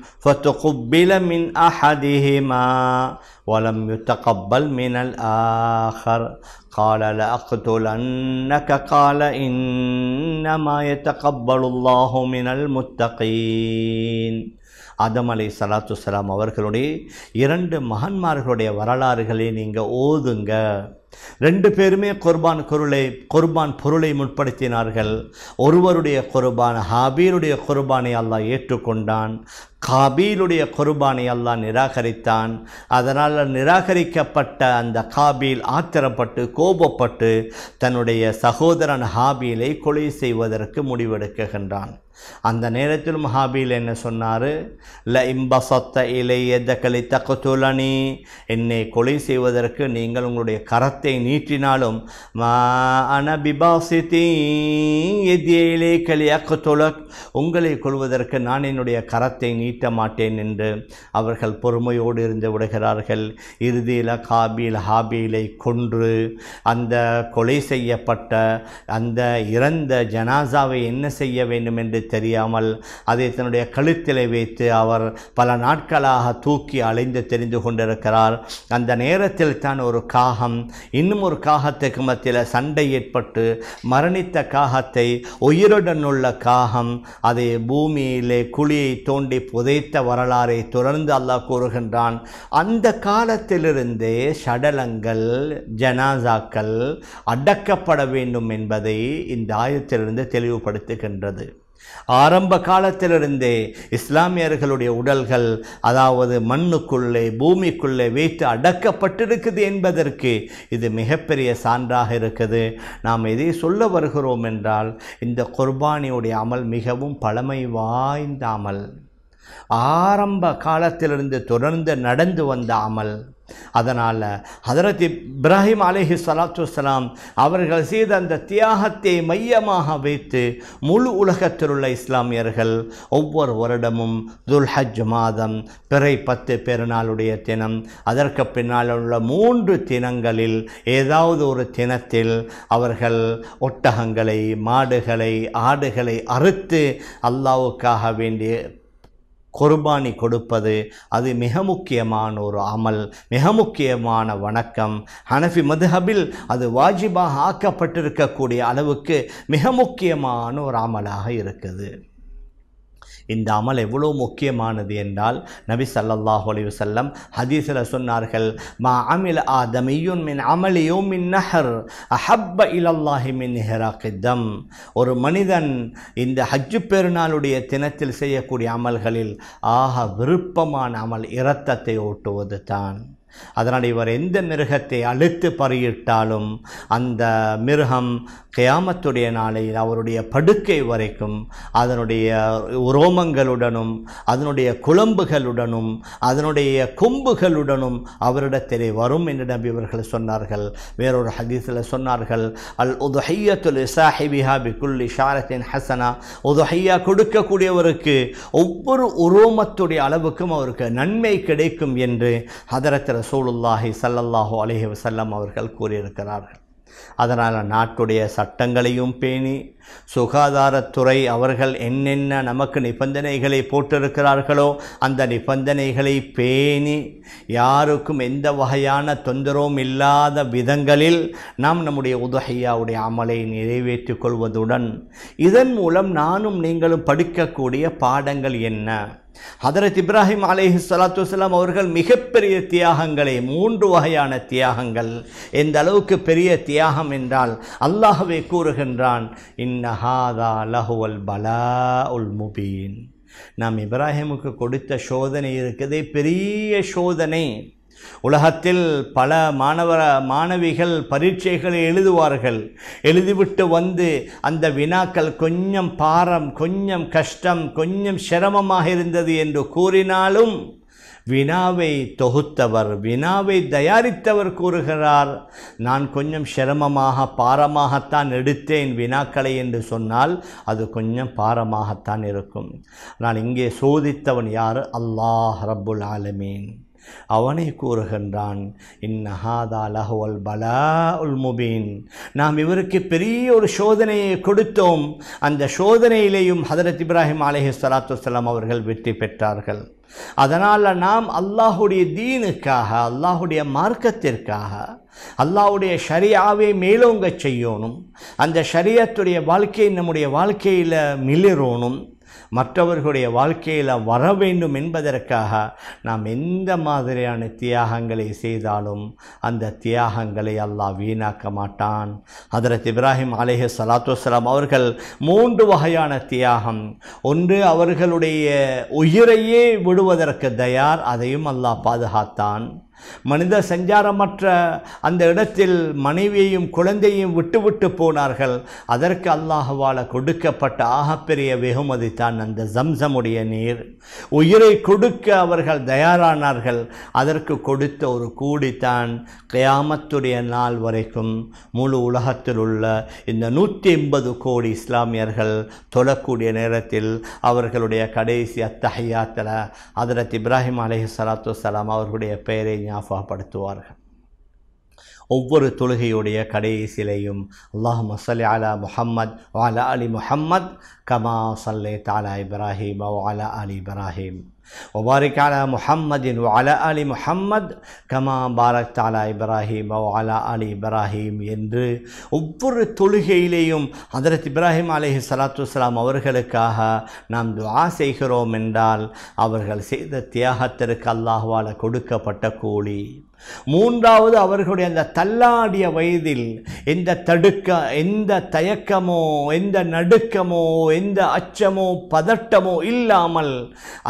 فتقبل من أحدهما ولم يتقبل من الآخر قال لأقتلنك قال إنما يتقبل الله من المتقين ஆதம் அலை சலாத்து சலாம் அவர்களுடைய இரண்டு மகன்மார்களுடைய வரலாறுகளை நீங்கள் ஓதுங்க ரெண்டு பேருமே குர்பான் பொருளை குர்பான் பொருளை முற்படுத்தினார்கள் ஒருவருடைய குர்பான் ஹாபீருடைய குர்பானை அல்லாஹ் ஏற்றுக்கொண்டான் காபீலுடைய குர்பானை அல்லாஹ் நிராகரித்தான் அதனால் நிராகரிக்கப்பட்ட அந்த காபீல் ஆத்திரப்பட்டு கோபப்பட்டு தன்னுடைய சகோதரன் ஹாபீலை கொலை செய்வதற்கு முடிவெடுக்குகின்றான் அந்த நேரத்தில் மஹாபீல் என்ன சொன்னார் ல இம்பசத்த இலை எதக்கலை தக்கத்துலனி என்னை கொலை செய்வதற்கு நீங்கள் உங்களுடைய கரத்தை நீட்டினாலும் மா அனபிபாசித்தி எதியிலே களி அக்கத்துலக் உங்களை கொள்வதற்கு நான் என்னுடைய கரத்தை நீட்ட மாட்டேன் என்று அவர்கள் பொறுமையோடு இருந்து விடுகிறார்கள் இறுதியில் காபீல் ஹாபீலை கொன்று அந்த கொலை செய்யப்பட்ட அந்த இறந்த ஜனாசாவை என்ன செய்ய வேண்டும் என்று தெரியாமல் அதை தன்னுடைய கழுத்திலே வைத்து அவர் பல நாட்களாக தூக்கி அலைந்து தெரிந்து கொண்டிருக்கிறார் அந்த நேரத்தில் தான் ஒரு காகம் இன்னும் ஒரு காகத்துக்கு மத்தியில் சண்டை ஏற்பட்டு மரணித்த காகத்தை உயிருடன் உள்ள காகம் அதை பூமியிலே குழியை தோண்டி புதைத்த வரலாறை தொடர்ந்து அல்லாஹ் கூறுகின்றான் அந்த காலத்திலிருந்தே சடலங்கள் ஜனாசாக்கள் அடக்கப்பட வேண்டும் என்பதை இந்த ஆயத்திலிருந்து தெளிவுபடுத்துகின்றது ஆரம்ப காலத்திலிருந்தே இஸ்லாமியர்களுடைய உடல்கள் அதாவது மண்ணுக்குள்ளே பூமிக்குள்ளே வைத்து அடக்கப்பட்டிருக்குது என்பதற்கு இது மிகப்பெரிய சான்றாக இருக்குது நாம் எதை சொல்ல வருகிறோம் என்றால் இந்த குர்பானியுடைய அமல் மிகவும் பழமை வாய்ந்த அமல் ஆரம்ப காலத்திலிருந்து தொடர்ந்து நடந்து வந்த அமல் அதனால் ஹதரத் இப்ராஹிம் அலைஹி ஸலாத்து வஸ்ஸலாம் அவர்கள் செய்த அந்த தியாகத்தை மையமாக வைத்து முழு உலகத்தில் உள்ள இஸ்லாமியர்கள் ஒவ்வொரு வருடமும் துல்ஹஜ் மாதம் பிறை பத்து பெருநாளுடைய தினம் அதற்கு பின்னால் உள்ள மூன்று தினங்களில் ஏதாவது ஒரு தினத்தில் அவர்கள் ஒட்டகங்களை மாடுகளை ஆடுகளை அறுத்து அல்லாவுக்காக வேண்டிய குர்பானி கொடுப்பது அது மிக முக்கியமான ஒரு அமல் மிக முக்கியமான வணக்கம் ஹனஃபி மதுஹபில் அது வாஜிபாக ஆக்கப்பட்டிருக்கக்கூடிய அளவுக்கு மிக முக்கியமான ஒரு அமலாக இருக்குது இந்த அமல் எவ்வளோ முக்கியமானது என்றால் நபி ஸல்லல்லாஹு அலைஹி வஸல்லம் ஹதீஸில் சொன்னார்கள் மா அமில ஆதமியுன் மின் அமலியோ மின் நஹர் அஹப்ப இலல்லாஹி மின் ஹிராக்கித்தம் ஒரு மனிதன் இந்த ஹஜ்ஜு பெருநாளுடைய தினத்தில் செய்யக்கூடிய அமல்களில் ஆக விருப்பமான அமல் இரத்தத்தை ஓட்டுவது தான் அதனால் இவர் எந்த மிருகத்தை அழுத்து பறியிட்டாலும் அந்த மிருகம் கியாமத்துடைய நாளையில் அவருடைய படுக்கை வரைக்கும் அதனுடைய உரோமங்களுடனும் அதனுடைய குழம்புகளுடனும் அதனுடைய கொம்புகளுடனும் அவரிடத்திலே வரும் என்று நபி இவர்கள் சொன்னார்கள் வேறொரு ஹதீஸில் சொன்னார்கள் அல் உதுஹையத்துல் இசாஹிபிஹா பிகுல்லி ஷாரத்தின் ஹசனா உதுஹையா கொடுக்கக்கூடியவருக்கு ஒவ்வொரு உரோமத்துடைய அளவுக்கும் அவருக்கு நன்மை கிடைக்கும் என்று ஹதரத் ரசூலுல்லாஹி ஸல்லல்லாஹு அலைஹி வஸல்லம் அவர்கள் கூறியிருக்கிறார்கள் அதனால் நாட்டுடைய சட்டங்களையும் பேணி சுகாதாரத்துறை அவர்கள் என்னென்ன நமக்கு நிபந்தனைகளை போட்டிருக்கிறார்களோ அந்த நிபந்தனைகளை பேணி யாருக்கும் எந்த வகையான தொந்தரவும் இல்லாத விதங்களில் நாம் நம்முடைய உதகையாவுடைய அமலை நிறைவேற்றிக் கொள்வதுடன் இதன் மூலம் நானும் நீங்களும் படிக்கக்கூடிய பாடங்கள் என்ன ஹதரத் இப்ராஹிம் அலைஹி ஸலாத்து வஸலாம் அவர்கள் மிகப்பெரிய தியாகங்களை மூன்று வகையான தியாகங்கள் எந்த அளவுக்கு பெரிய தியாகம் என்றால் அல்லாஹ்வே கூறுகின்றான் இன்னஹாதா லஹுவல் பலா உல் முபீன் நாம் இப்ராஹிமுக்கு கொடுத்த சோதனை இருக்குதே பெரிய சோதனை உலகத்தில் பல மாணவர மாணவிகள் பரீட்சைகளை எழுதுவார்கள் எழுதிவிட்டு வந்து அந்த வினாக்கள் கொஞ்சம் பாரம் கொஞ்சம் கஷ்டம் கொஞ்சம் சிரமமாக இருந்தது என்று கூறினாலும் வினாவை தொகுத்தவர் வினாவை தயாரித்தவர் கூறுகிறார் நான் கொஞ்சம் சிரமமாக பாரமாகத்தான் எடுத்தேன் வினாக்களை என்று சொன்னால் அது கொஞ்சம் பாரமாகத்தான் இருக்கும் நான் இங்கே சோதித்தவன் யார் அல்லாஹ் ரப்புல் ஆலமீன் அவனை கூறுகின்றான் இன்னஹாதா லஹுவல் பலா உல் முபீன் நாம் இவருக்கு பெரிய ஒரு சோதனையை கொடுத்தோம் அந்த சோதனையிலேயும் ஹதரத் இப்ராஹிம் அலைஹி ஸலாத்து வஸலாம் அவர்கள் வெற்றி பெற்றார்கள் அதனால் நாம் அல்லாஹுடைய தீனுக்காக அல்லாஹுடைய மார்க்கத்திற்காக அல்லாஹுடைய ஷரியாவை மேலோங்க செய்யணும் அந்த ஷரியத்துடைய வாழ்க்கை நம்முடைய வாழ்க்கையில் மிளிரணும் மற்றவர்களுடைய வாழ்க்கையில் வர வேண்டும் என்பதற்காக நாம் எந்த மாதிரியான தியாகங்களை செய்தாலும் அந்த தியாகங்களை அல்லாஹ் வீணாக்க மாட்டான் ஹதரத் இப்ராஹிம் அலேஹ் சலாத்து வலாம் அவர்கள் மூன்று வகையான தியாகம் ஒன்று அவர்களுடைய உயிரையே விடுவதற்கு தயார் அதையும் அல்லாஹ் பாதுகாத்தான் மனித சஞ்சாரமற்ற அந்த இடத்தில் மனைவியையும் குழந்தையும் விட்டுவிட்டு போனார்கள் அதற்கு அல்லாஹவால கொடுக்கப்பட்ட ஆகப்பெரிய வெகுமதி தான் அந்த ஜம்சமுடைய நீர் உயிரை கொடுக்க அவர்கள் தயாரானார்கள் அதற்கு கொடுத்த ஒரு கூடித்தான் கயாமத்துடைய நாள் வரைக்கும் முழு உலகத்தில் உள்ள இந்த நூற்றி எண்பது கோடி இஸ்லாமியர்கள் தொழக்கூடிய நேரத்தில் அவர்களுடைய கடைசி அத்தஹையாத்தில் ஹதரத் இப்ராஹிம் அலஹி சலாத்து வலாம் அவர்களுடைய பெயரை ஞாபகப்படுத்துவார்கள் ஒவ்வொரு தொழுகையுடைய கடைசிலையும் அல்லாஹ் மசலி அலா முஹம்மத் வாலா அலி முஹம்மத் கமா சல்லே தாலா இப்ராஹிம் வாலா அலி இப்ராஹிம் وبارك على محمد وعلى آل محمد كما باركت على إبراهيم وعلى آل إبراهيم என்று ஒவ்வொரு தொழுகையிலேயும் ஹதரத் இப்ராஹிம் அலைஹி சலாத்து வலாம் அவர்களுக்காக நாம் துஆ செய்கிறோம் என்றால் அவர்கள் செய்த தியாகத்திற்கு அல்லாஹ்வால கொடுக்கப்பட்ட கூலி மூன்றாவது அவர்களுடைய அந்த தள்ளாடிய வயதில் எந்த தடுக்க எந்த தயக்கமோ எந்த நடுக்கமோ எந்த அச்சமோ பதட்டமோ இல்லாமல் அந்த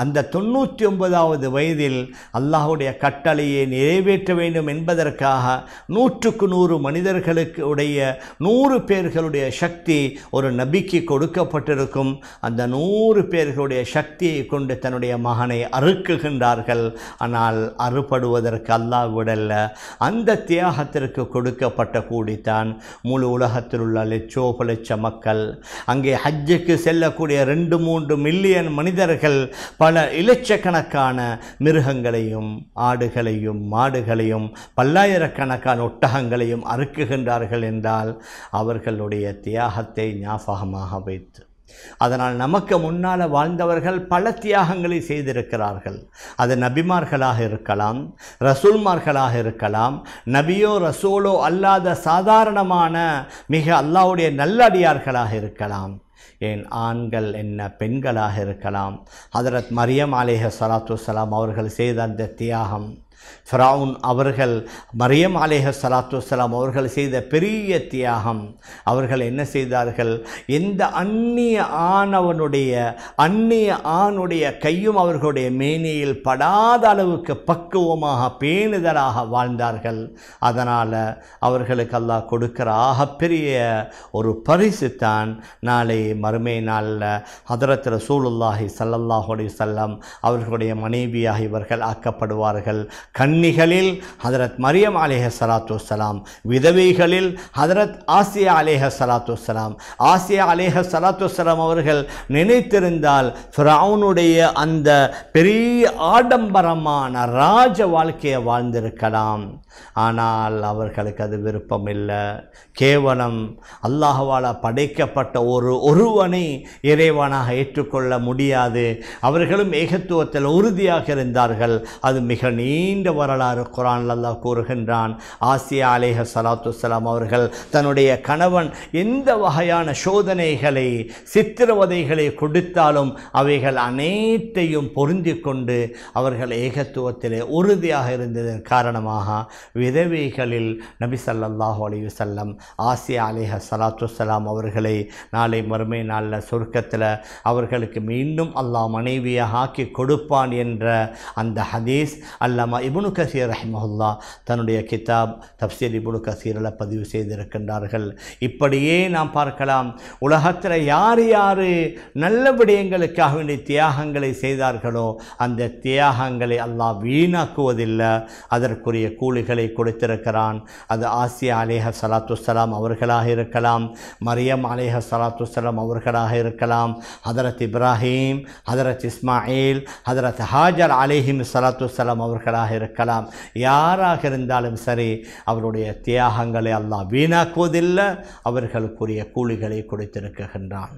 தொண்ணூற்றி ஒன்பதாவது வயதில் அல்லாஹுடைய கட்டளையை நிறைவேற்ற வேண்டும் என்பதற்காக நூற்றுக்கு நூறு மனிதர்களுக்கு உடைய நூறு பேர்களுடைய சக்தி ஒரு நபிக்கு கொடுக்கப்பட்டிருக்கும் அந்த நூறு பேர்களுடைய சக்தியை கொண்டு தன்னுடைய மகனை அறுக்குகின்றார்கள் ஆனால் அறுபடுவதற்கு அல்லாஹ் விடல்ல அந்த தியாகத்திற்கு கொடுக்கப்பட்ட கூடித்தான் முழு உலகத்தில் உள்ள லட்சோப லட்ச மக்கள் அங்கே ஹஜ்ஜுக்கு செல்லக்கூடிய ரெண்டு மூன்று மில்லியன் மனிதர்கள் பல இலட்சக்கணக்கான மிருகங்களையும் ஆடுகளையும் மாடுகளையும் பல்லாயிரக்கணக்கான ஒட்டகங்களையும் அறுக்குகின்றார்கள் என்றால் அவர்களுடைய தியாகத்தை ஞாபகமாக வைத்து அதனால் நமக்கு முன்னால் வாழ்ந்தவர்கள் பல தியாகங்களை செய்திருக்கிறார்கள் அது நபிமார்களாக இருக்கலாம் ரசூல்மார்களாக இருக்கலாம் நபியோ ரசூலோ அல்லாத சாதாரணமான மிக அல்லாவுடைய நல்லடியார்களாக இருக்கலாம் ஏன் ஆண்கள் என்ன பெண்களாக இருக்கலாம் ஹதரத் மரியம் அலேஹ சலாத்து வலாம் அவர்கள் செய்த அந்த தியாகம் ஃபிரவுன் அவர்கள் மரியம் அலேஹ சலாத்து வலாம் அவர்கள் செய்த பெரிய தியாகம் அவர்கள் என்ன செய்தார்கள் எந்த அந்நிய ஆணவனுடைய அந்நிய ஆணுடைய கையும் அவர்களுடைய மேனியில் படாத அளவுக்கு பக்குவமாக பேணுதலாக வாழ்ந்தார்கள் அதனால் அவர்களுக்கு அல்லாஹ் கொடுக்கிற ஆகப்பெரிய ஒரு பரிசு தான் நாளை மறுமை நாளில் ஹதரத் ரசூலுல்லாஹி சல்லல்லாஹு அலைஹி வஸல்லம் அவர்களுடைய மனைவியாக இவர்கள் ஆக்கப்படுவார்கள் கன்னிகளில் ஹதரத் மரியம் அலேஹ சலாத்து வலாம் விதவைகளில் ஹதரத் ஆசியா அலேஹ சலாத்து வலாம் ஆசியா அலேஹ சலாத்து வலாம் அவர்கள் நினைத்திருந்தால் ஃபிரௌனுடைய அந்த பெரிய ஆடம்பரமான ராஜ வாழ்க்கையை வாழ்ந்திருக்கலாம் ஆனால் அவர்களுக்கு அது விருப்பம் இல்லை கேவலம் அல்லாஹ்வால் படைக்கப்பட்ட ஒரு ஒருவனை இறைவனாக ஏற்றுக்கொள்ள முடியாது அவர்களும் ஏகத்துவத்தில் உறுதியாக இருந்தார்கள் அது மிக நீண்ட வரலாறு குரான் அல்லாஹ் கூறுகின்றான் ஆசியா அலேஹ சலாத்து வலாம் அவர்கள் தன்னுடைய கணவன் எந்த வகையான சோதனைகளை சித்திரவதைகளை கொடுத்தாலும் அவைகள் அனைத்தையும் பொருந்தி கொண்டு அவர்கள் ஏகத்துவத்திலே உறுதியாக இருந்ததன் காரணமாக விதவைகளில் நபி ஸல்லல்லாஹு அலைஹி வஸல்லம் ஆசியா அலேஹ சலாத்து வலாம் அவர்களை நாளை மறுமை நாளில் சொர்க்கத்தில் அவர்களுக்கு மீண்டும் அல்லாஹ் மனைவியாக ஆக்கி கொடுப்பான் என்ற அந்த ஹதீஸ் அல்லாமா இப்னு கசீர் ரஹ்மஹுல்லா தன்னுடைய கிதாப் தப்சீர் இப்னு கசீரில் பதிவு செய்திருக்கின்றார்கள் இப்படியே நாம் பார்க்கலாம் உலகத்தில் யார் யார் நல்ல விடயங்களுக்காக வேண்டிய தியாகங்களை செய்தார்களோ அந்த தியாகங்களை அல்லாஹ் வீணாக்குவதில்லை அதற்குரிய கூலிகளை கொடுத்திருக்கிறான் அது ஆசியா அலேஹ சலாத்து வலாம் அவர்களாக இருக்கலாம் மரியம் அலேஹ சலாத்து வலாம் அவர்களாக இருக்கலாம் ஹதரத் இப்ராஹீம் ஹதரத் இஸ்மாயில் ஹதரத் ஹாஜர் அலேஹிம் சலாத்து வலாம் அவர்களாக இருக்கலாம் யாராக இருந்தாலும் சரி அவருடைய தியாகங்களை அல்லாஹ் வீணாக்குவதில்லை அவர்களுக்குரிய கூலிகளை கொடுத்திருக்கின்றான்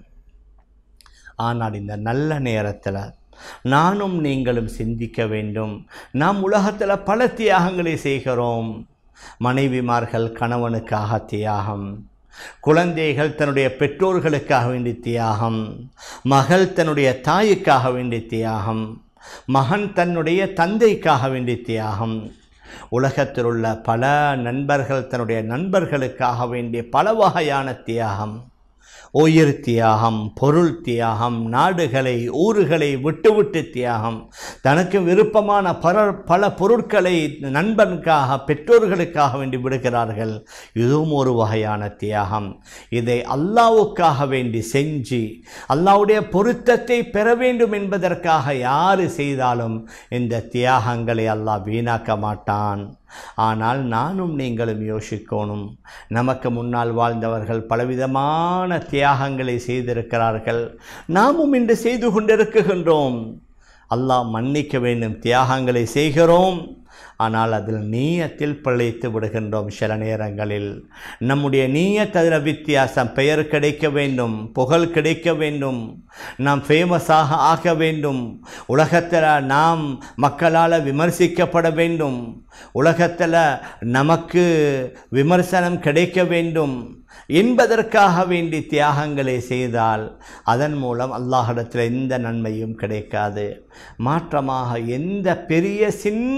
ஆனால் இந்த நல்ல நேரத்தில் நானும் நீங்களும் சிந்திக்க வேண்டும் நாம் உலகத்தில் பல தியாகங்களை செய்கிறோம் மனைவிமார்கள் கணவனுக்காக தியாகம் குழந்தைகள் தன்னுடைய பெற்றோர்களுக்காக வேண்டி தியாகம் மகள் தன்னுடைய தாய்க்காக வேண்டி தியாகம் மகன் தன்னுடைய தந்தைக்காக வேண்டி தியாகம் உலகத்தில் உள்ள பல நண்பர்கள் தன்னுடைய நண்பர்களுக்காக வேண்டிய பல வகையான தியாகம் உயிர் தியாகம் பொருள் தியாகம் நாடுகளை ஊர்களை விட்டுவிட்டு தியாகம் தனக்கு விருப்பமான பல பல பொருட்களை நண்பனுக்காக பெற்றோர்களுக்காக வேண்டி விடுகிறார்கள் இதுவும் ஒரு வகையான தியாகம் இதை அல்லாவுக்காக வேண்டி செஞ்சு அல்லாவுடைய பொருத்தத்தை பெற வேண்டும் என்பதற்காக யார் செய்தாலும் இந்த தியாகங்களை அல்லாஹ் வீணாக்க மாட்டான் ஆனால் நானும் நீங்களும் யோசிக்கணும் நமக்கு முன்னால் வாழ்ந்தவர்கள் பலவிதமான தியாகங்களை செய்திருக்கிறார்கள் நாமும் இன்று செய்து கொண்டிருக்கின்றோம் அல்லாஹ் மன்னிக்க வேண்டும் தியாகங்களை செய்கிறோம் ஆனால் அதில் நீயத்தில் பிழைத்து விடுகின்றோம் சில நேரங்களில் நம்முடைய நீயத் அதில் வித்தியாசம் பெயர் கிடைக்க வேண்டும் புகழ் கிடைக்க வேண்டும் நாம் ஃபேமஸாக ஆக வேண்டும் உலகத்தில் நாம் மக்களால் விமர்சிக்கப்பட வேண்டும் உலகத்தில் நமக்கு விமர்சனம் கிடைக்க வேண்டும் என்பதற்காக வேண்டி தியாகங்களை செய்தால் அதன் மூலம் அல்லாஹிடத்தில் எந்த நன்மையும் கிடைக்காது மாற்றமாக எந்த பெரிய சின்ன தியாக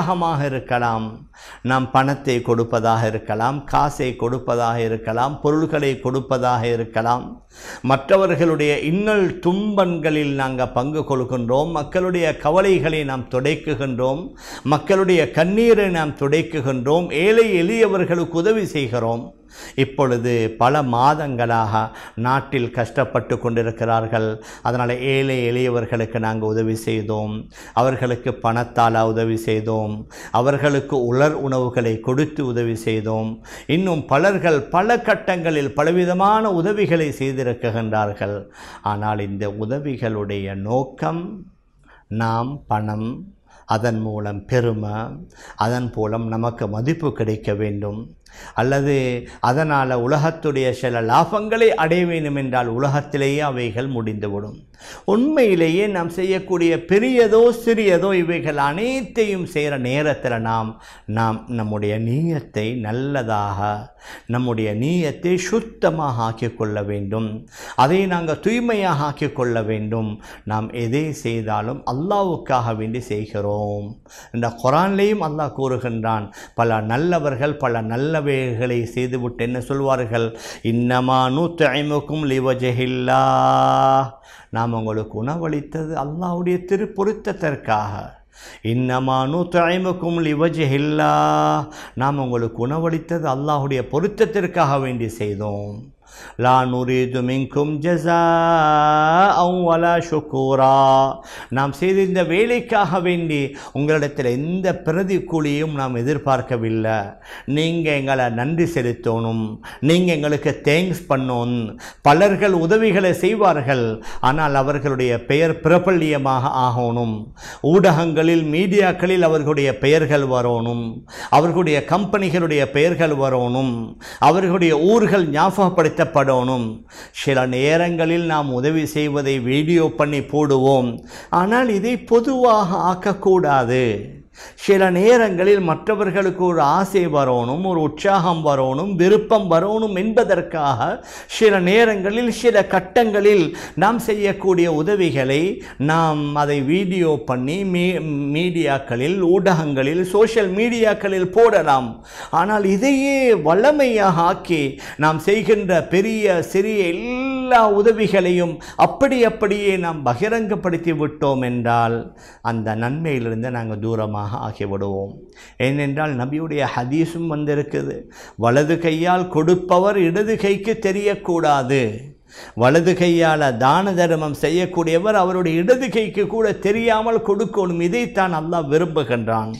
தியாகமாக இருக்கலாம் நாம் பணத்தை கொடுப்பதாக இருக்கலாம் காசை கொடுப்பதாக இருக்கலாம் பொருள்களை கொடுப்பதாக இருக்கலாம் மற்றவர்களுடைய இன்னல் துன்பங்களில் நாங்கள் பங்கு கொள்கின்றோம் மக்களுடைய கவலைகளை நாம் துடைக்குகின்றோம் மக்களுடைய கண்ணீரை நாம் துடைக்குகின்றோம் ஏழை எளியவர்களுக்கு உதவி செய்கிறோம் இப்பொழுது பல மாதங்களாக நாட்டில் கஷ்டப்பட்டு கொண்டிருக்கிறார்கள் அதனால் ஏழை எளியவர்களுக்கு நாங்கள் உதவி செய்தோம் அவர்களுக்கு பணத்தால் உதவி செய்தோம் அவர்களுக்கு உலர் உணவுகளை கொடுத்து உதவி செய்தோம் இன்னும் பலர்கள் பல கட்டங்களில் பலவிதமான உதவிகளை செய்திருக்கின்றார்கள் ஆனால் இந்த உதவிகளுடைய நோக்கம் நாம் பணம் அதன் மூலம் பெருமை அதன் மூலம் நமக்கு மதிப்பு கிடைக்க வேண்டும் அல்லது அதனால் உலகத்துடைய சில லாபங்களை அடைய வேண்டும் என்றால் உலகத்திலேயே அவைகள் முடிந்துவிடும் உண்மையிலேயே நாம் செய்யக்கூடிய பெரியதோ சிறியதோ இவைகள் அனைத்தையும் செய்கிற நேரத்தில் நாம் நாம் நம்முடைய நீயத்தை நல்லதாக நம்முடைய நீயத்தை சுத்தமாக ஆக்கிக் கொள்ள வேண்டும் அதை நாங்கள் தூய்மையாக ஆக்கிக் கொள்ள வேண்டும் நாம் எதை செய்தாலும் அல்லாவுக்காக வேண்டி செய்கிறோம் இந்த குரான்லேயும் அல்லாஹ் கூறுகின்றான் பல நல்லவர்கள் பல நல்லவைகளை செய்துவிட்டு என்ன சொல்வார்கள் இன்னமா நூத்தைமுக்கும் லிவஜஹில்லா நாம் உங்களுக்கு உணவளித்தது அல்லாஹ்வுடைய திருப்பொருத்தத்திற்காக இன்னமா நூத்தைமுக்கும் லிவஜஹில்லா நாம் உங்களுக்கு உணவளித்தது அல்லாஹ்வுடைய பொருத்தத்திற்காக வேண்டி செய்தோம் லா நுரீது மின்கும் ஜஸா வலா ஷுக்கூரா நாம் செய்த இந்த வேலைக்காக வேண்டி உங்களிடத்தில் எந்த பிரதி கூலியும் நாம் எதிர்பார்க்கவில்லை நீங்கள் எங்களை நன்றி செலுத்தணும் நீங்கள் எங்களுக்கு தேங்க்ஸ் பண்ணணும் பலர்கள் உதவிகளை செய்வார்கள் ஆனால் அவர்களுடைய பெயர் பிரபல்யமாக ஆகணும் ஊடகங்களில் மீடியாக்களில் அவர்களுடைய பெயர்கள் வரணும் அவர்களுடைய கம்பெனிகளுடைய பெயர்கள் வரணும் அவர்களுடைய ஊர்கள் ஞாபகப்படுத்த கஷ்டப்படணும் சில நேரங்களில் நாம் உதவி செய்வதை வீடியோ பண்ணி போடுவோம் ஆனால் இதை பொதுவாக ஆக்கக்கூடாது சில நேரங்களில் மற்றவர்களுக்கு ஒரு ஆசை வரணும் ஒரு உற்சாகம் வரணும் விருப்பம் வரணும் என்பதற்காக சில நேரங்களில் சில கட்டங்களில் நாம் செய்யக்கூடிய உதவிகளை நாம் அதை வீடியோ பண்ணி மீ மீடியாக்களில் ஊடகங்களில் சோஷியல் மீடியாக்களில் போடலாம் ஆனால் இதையே வல்லமையாக ஆக்கி நாம் செய்கின்ற பெரிய சிறிய எல்லா உதவிகளையும் அப்படி அப்படியே நாம் பகிரங்கப்படுத்தி விட்டோம் என்றால் அந்த நன்மையிலிருந்து நாங்கள் தூரமாக ஆகிவிடுவோம் ஏனென்றால் நபியுடைய ஹதீஸும் வந்திருக்குது வலது கையால் கொடுப்பவர் இடது கைக்கு தெரியக்கூடாது வலது கையால் தான தர்மம் செய்யக்கூடியவர் அவருடைய இடது கைக்கு கூட தெரியாமல் கொடுக்கணும் இதைத்தான் அல்லாஹ் விரும்புகின்றான்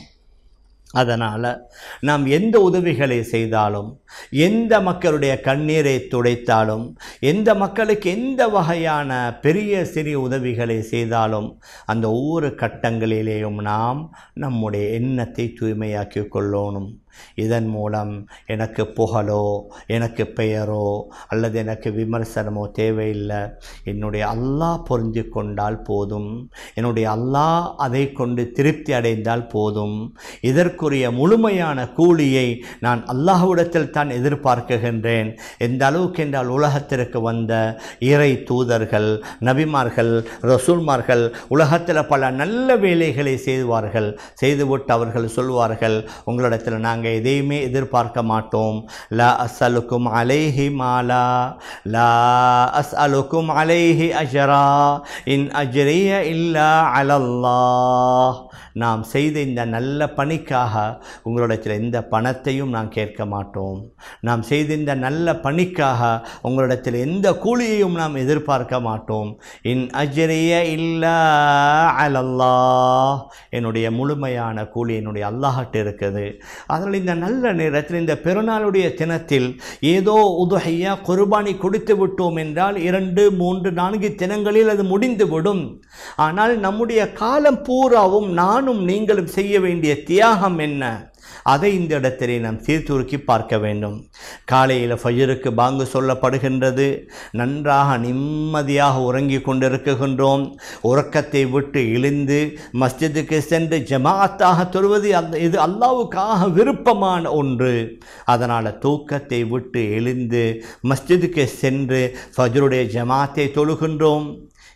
அதனால் நாம் எந்த உதவிகளை செய்தாலும் எந்த மக்களுடைய கண்ணீரை துடைத்தாலும் எந்த மக்களுக்கு எந்த வகையான பெரிய சிறிய உதவிகளை செய்தாலும் அந்த ஒவ்வொரு கட்டங்களிலேயும் நாம் நம்முடைய எண்ணத்தை தூய்மையாக்கி கொள்ளணும் இதன் மூலம் எனக்கு புகழோ எனக்கு பெயரோ அல்லது எனக்கு விமர்சனமோ தேவையில்லை என்னுடைய அல்லாஹ் பொருந்தி கொண்டால் போதும் என்னுடைய அல்லாஹ் அதை கொண்டு திருப்தி அடைந்தால் போதும் இதற்குரிய முழுமையான கூலியை நான் அல்லாஹ்விடத்தில் தான் எதிர்பார்க்குகின்றேன் எந்த அளவுக்கு என்றால் உலகத்திற்கு வந்த இறை தூதர்கள் நபிமார்கள் ரசூல்மார்கள் உலகத்தில் பல நல்ல வேலைகளை செய்வார்கள் செய்துவிட்டு அவர்கள் சொல்வார்கள் உங்களிடத்தில் நாங்கள் எதையுமே எதிர்பார்க்க மாட்டோம் லா அஸ்அலுக்கும் அலைஹி மாலா லா அஸ்அலுக்கும் அலைஹி அஜரா இன் அஜ்ரிய இல்லா அலல்லாஹ் நாம் செய்த இந்த நல்ல பணிக்காக உங்களிடத்தில் எந்த பணத்தையும் நான் கேட்க மாட்டோம் நாம் செய்த இந்த நல்ல பணிக்காக உங்களிடத்தில் எந்த கூலியையும் நாம் எதிர்பார்க்க மாட்டோம் இன் அஜ்ரிய இல்லா அலல்லாஹ் என்னுடைய முழுமையான கூலி என்னுடைய அல்லாஹ்ட்ட இருக்குது அதனால் இந்த நல்ல நேரத்தில் இந்த பெருநாளுடைய தினத்தில் ஏதோ உதுகையா குர்பானி கொடுத்து விட்டோம் என்றால் இரண்டு மூன்று நான்கு தினங்களில் அது முடிந்துவிடும் ஆனால் நம்முடைய காலம் பூராவும் நானும் நீங்களும் செய்ய வேண்டிய தியாகம் என்ன அதை இந்த இடத்திலே நாம் சீர்தூக்கி பார்க்க வேண்டும் காலையில் ஃபஜருக்கு பாங்கு சொல்லப்படுகின்றது நன்றாக நிம்மதியாக உறங்கி கொண்டிருக்கின்றோம் உறக்கத்தை விட்டு இழிந்து மஸ்ஜிதுக்கு சென்று ஜமாத்தாக தொழுவது அந்த இது அல்லாவுக்காக விருப்பமான ஒன்று அதனால் தூக்கத்தை விட்டு எழுந்து மஸ்ஜிதுக்கு சென்று ஃபஜருடைய ஜமாத்தை தொழுகின்றோம்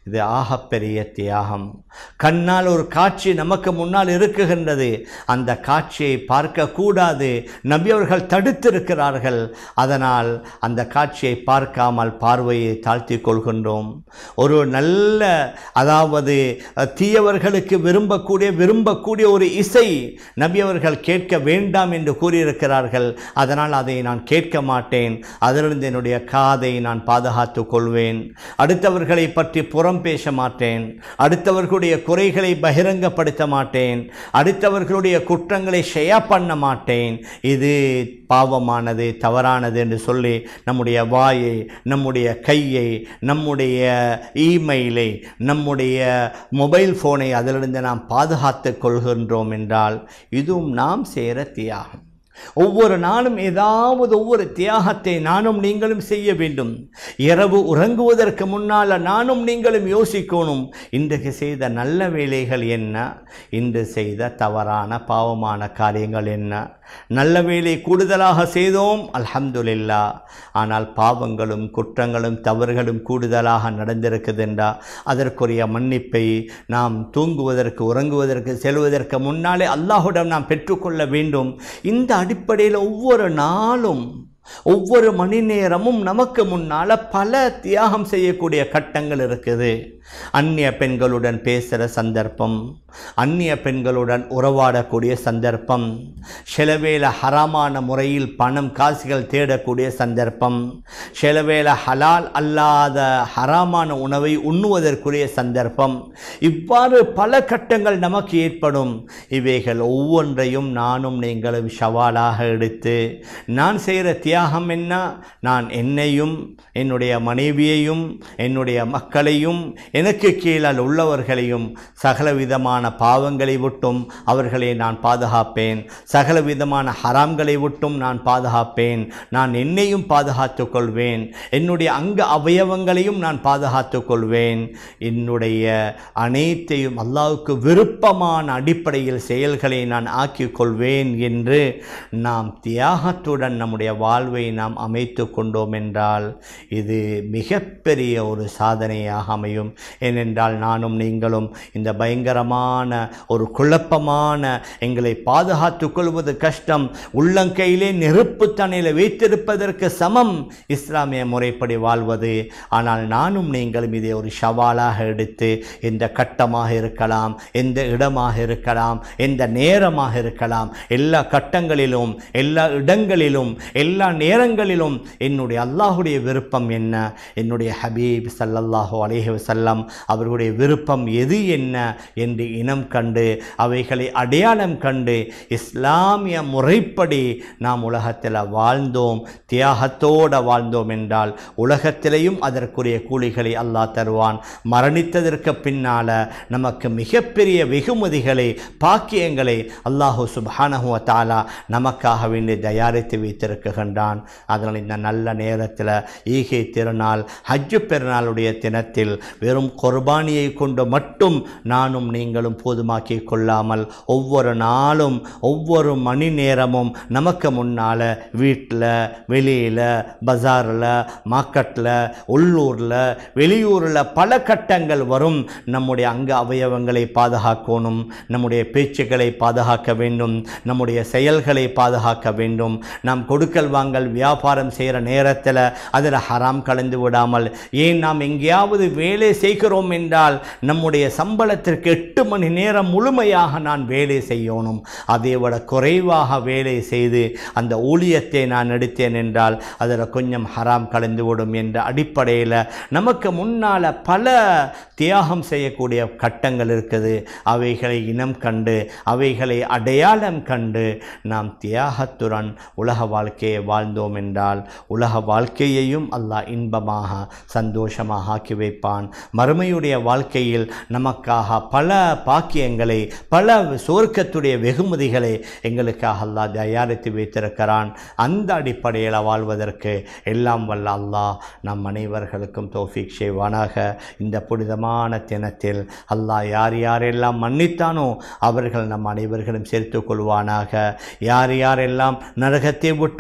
இது ஆகப்பெரிய தியாகம் கண்ணால் ஒரு காட்சி நமக்கு முன்னால் இருக்குகின்றது அந்த காட்சியை பார்க்கக்கூடாது நபி அவர்கள் தடுத்திருக்கிறார்கள் அதனால் அந்த காட்சியை பார்க்காமல் பார்வையை தாழ்த்தி கொள்கின்றோம் ஒரு நல்ல அதாவது அஹ், தீயவர்களுக்கு விரும்பக்கூடிய விரும்பக்கூடிய ஒரு இசை நபி அவர்கள் கேட்க வேண்டாம் என்று கூறியிருக்கிறார்கள் அதனால் அதை நான் கேட்க மாட்டேன் அதிலிருந்து என்னுடைய காதை நான் பாதுகாத்துக் கொள்வேன் அடுத்தவர்களை பற்றி புறம் பேச மாட்டேன் அடுத்தவர்களுடைய குறைகளை பகிரங்கப்படுத்த மாட்டேன் அடுத்தவர்களுடைய குற்றங்களை ஷெயா பண்ண மாட்டேன் இது பாவமானது தவறானது என்று சொல்லி நம்முடைய வாயை நம்முடைய கையை நம்முடைய இமெயிலை நம்முடைய மொபைல் ஃபோனை அதிலிருந்து நாம் பாதுகாத்துக் கொள்கின்றோம் என்றால் இதுவும் நாம் சேர தியாகம் ஒவ்வொரு நாளும் ஏதாவது ஒவ்வொரு தியாகத்தை நானும் நீங்களும் செய்ய வேண்டும் இரவு உறங்குவதற்கு முன்னால் நானும் நீங்களும் யோசிக்கணும் இன்றைக்கு செய்த நல்ல வேலைகள் என்ன இன்று செய்த தவறான பாவமான காரியங்கள் என்ன நல்ல வேலை கூடுதலாக செய்தோம் அல்ஹம்துலில்லா ஆனால் பாவங்களும் குற்றங்களும் தவறுகளும் கூடுதலாக நடந்திருக்குதுண்டா அதற்குரிய மன்னிப்பை நாம் தூங்குவதற்கு உறங்குவதற்கு செல்வதற்கு முன்னாலே அல்லாஹுடன் நாம் பெற்றுக்கொள்ள வேண்டும் இந்த அடிப்படையில் ஒவ்வொரு நாளும் ஒவ்வொரு மணி நேரமும் நமக்கு முன்னால் பல தியாகம் செய்யக்கூடிய கட்டங்கள் இருக்குது அந்நிய பெண்களுடன் பேசுகிற சந்தர்ப்பம் அந்நிய பெண்களுடன் உறவாடக்கூடிய சந்தர்ப்பம் சிலவேளை ஹராமான முறையில் பணம் காசுகள் தேடக்கூடிய சந்தர்ப்பம் சிலவேளை ஹலால் அல்லாத ஹராமான உணவை உண்ணுவதற்குரிய சந்தர்ப்பம் இவ்வாறு பல கட்டங்கள் நமக்கு ஏற்படும் இவைகள் ஒவ்வொன்றையும் நானும் நீங்களும் சவாலாக எடுத்து நான் செய்கிற தியாகம் என்ன நான் என்னையும் என்னுடைய மனைவியையும் என்னுடைய மக்களையும் எனக்கு கீழால் உள்ளவர்களையும் சகலவிதமான பாவங்களை விட்டும் அவர்களை நான் பாதுகாப்பேன் சகலவிதமான ஹராம்களை விட்டும் நான் பாதுகாப்பேன் நான் என்னையும் பாதுகாத்துக் கொள்வேன் என்னுடைய அங்க அவயவங்களையும் நான் பாதுகாத்துக் கொள்வேன் என்னுடைய அனைத்தையும் அல்லாவுக்கு விருப்பமான அடிப்படையில் செயல்களை நான் ஆக்கிக் கொள்வேன் என்று நாம் தியாகத்துடன் நம்முடைய வாழ்வை நாம் அமைத்து கொண்டோம் என்றால் இது மிகப்பெரிய ஒரு சாதனையாக அமையும் ஏனென்றால் நானும் நீங்களும் இந்த பயங்கரமான ஒரு குழப்பமான எங்களை பாதுகாத்துக் கொள்வது கஷ்டம் உள்ளங்கையிலே நெருப்பு தண்ணியில் வைத்திருப்பதற்கு சமம் இஸ்லாமிய முறைப்படி வாழ்வது ஆனால் நானும் நீங்களும் இதை ஒரு சவாலாக எடுத்து எந்த கட்டமாக இருக்கலாம் எந்த இடமாக இருக்கலாம் எந்த நேரமாக இருக்கலாம் எல்லா கட்டங்களிலும் எல்லா இடங்களிலும் எல்லா நேரங்களிலும் என்னுடைய அல்லாஹுடைய விருப்பம் என்ன என்னுடைய ஹபீப் ஸல்லல்லாஹு அலைஹி வஸல்லம் அவர்களுடைய விருப்பம் எது என்ன என்று இனம் கண்டு அவைகளை அடையாளம் கண்டு இஸ்லாமிய முறைப்படி நாம் உலகத்தில் வாழ்ந்தோம் தியாகத்தோடு வாழ்ந்தோம் என்றால் உலகத்திலேயும் அதற்குரிய கூலிகளை அல்லாஹ் தருவான் மரணித்ததற்கு பின்னால் நமக்கு மிகப்பெரிய வெகுமதிகளை பாக்கியங்களை அல்லாஹு சுப்ஹானஹு வ தஆலா நமக்காக வேண்டி தயாரித்து வைத்திருக்கின்றான் அதனால் இந்த நல்ல நேரத்தில் ஈகை திருநாள் ஹஜ்ஜு பெருநாளுடைய தினத்தில் வெறும் குர்பானியை கொண்டு மட்டும் நானும் நீங்களும் போதுமாக்கி கொள்ளாமல் ஒவ்வொரு நாளும் ஒவ்வொரு மணி நேரமும் நமக்கு முன்னால் வீட்டில் வெளியில் பஜாரில் மார்க்கெட்டில் உள்ளூரில் வெளியூரில் பல கட்டங்கள் வரும் நம்முடைய அங்க அவயவங்களை பாதுகாக்கணும் நம்முடைய பேச்சுக்களை பாதுகாக்க வேண்டும் நம்முடைய செயல்களை பாதுகாக்க வேண்டும் நாம் கொடுக்கல் வாங்கல் வியாபாரம் செய்கிற நேரத்தில் அதில் ஹராம் கலந்து விடாமல் ஏன் நாம் எங்கேயாவது வேலை செய்கிறோம் என்றால் நம்முடைய சம்பளத்திற்கு எட்டு மணி நேரம் முழுமையாக நான் வேலை செய்யணும் அதை விட குறைவாக வேலை செய்து அந்த ஊழியத்தை நான் எடுத்தேன் என்றால் அதில் கொஞ்சம் ஹராம் கலந்து விடும் என்ற அடிப்படையில் நமக்கு முன்னால் பல தியாகம் செய்யக்கூடிய கட்டங்கள் இருக்குது அவைகளை இனம் கண்டு அவைகளை அடையாளம் கண்டு நாம் தியாகத்துடன் உலக வாழ்க்கையை வாழ்ந்தோம் என்றால் உலக வாழ்க்கையையும் அல்லாஹ் இன்பமாக சந்தோஷமாக ஆக்கி வைப்பான் மறுமையுடைய வாழ்க்கையில் நமக்காக பல பாக்கியங்களை பல சுவர்க்கத்துடைய வெகுமதிகளை எங்களுக்காக அல்லாஹ் தயாரித்து வைத்திருக்கிறான் அந்த அடிப்படையில் வாழ்வதற்கு எல்லாம் வல்ல அல்லாஹ் நம் அனைவர்களுக்கும் தௌஃபீக் செய்வானாக இந்த புனிதமான தினத்தில் அல்லாஹ் யார் யாரெல்லாம் மன்னித்தானோ அவர்கள் நம் அனைவர்களும் சேர்த்து கொள்வானாக யார் யாரெல்லாம் நரகத்தை விட்டு விடுதலை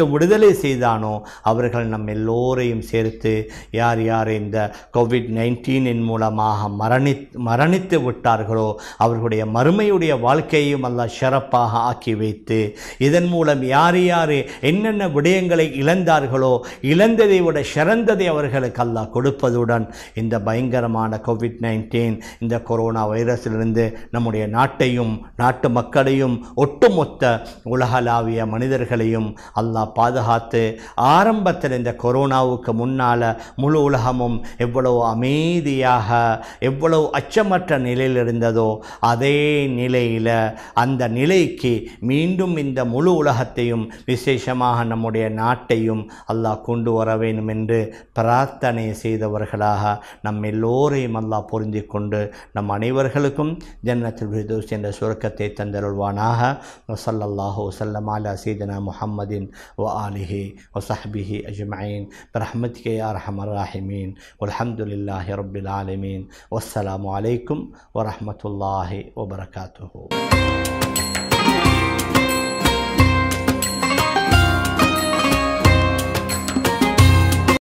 விடுதலை செய்தானோ அவர்கள் நம் எல்லோரையும் சேர்த்து யார் யார் இந்த கோவிட் நைன்டீனின் மூலமாக மரணி மரணித்து விட்டார்களோ அவர்களுடைய மறுமையுடைய வாழ்க்கையையும் அல்லாஹ் சிறப்பாக ஆக்கி வைத்து இதன் மூலம் யார் யார் என்னென்ன விடயங்களை இழந்தார்களோ இழந்ததை விட சிறந்ததை அவர்களுக்கு அல்லாஹ் கொடுப்பதுடன் இந்த பயங்கரமான கோவிட் நைன்டீன் இந்த கொரோனா வைரஸிலிருந்து நம்முடைய நாட்டையும் நாட்டு மக்களையும் ஒட்டுமொத்த உலகளாவிய மனிதர்களையும் அல்லாஹ் பாதுகாத்து ஆரம்பத்தில் இந்த கொரோனாவுக்கு முன்னால் முழு உலகமும் எவ்வளவு அமைதியாக எவ்வளவு அச்சமற்ற நிலையில் இருந்ததோ அதே நிலையில் அந்த நிலைக்கு மீண்டும் இந்த முழு உலகத்தையும் விசேஷமாக நம்முடைய நாட்டையும் அல்லாஹ் கொண்டு வர வேண்டும் என்று பிரார்த்தனை செய்தவர்களாக நம் எல்லோரையும் அல்லாஹ் பொருந்தி கொண்டு நம் அனைவர்களுக்கும் ஜன்னத்தில் ஃபிர்தௌஸ் என்ற சுருக்கத்தை தந்தருள்வானாக வசல்லல்லாஹு வசல்லம் அலா சீதனா முஹம்மதின் வ ஆலிஹி வசஹபிஹி அஜ்மயின் برحمتك يا أرحم الراحمين والحمد لله رب العالمين والسلام عليكم ورحمة الله وبركاته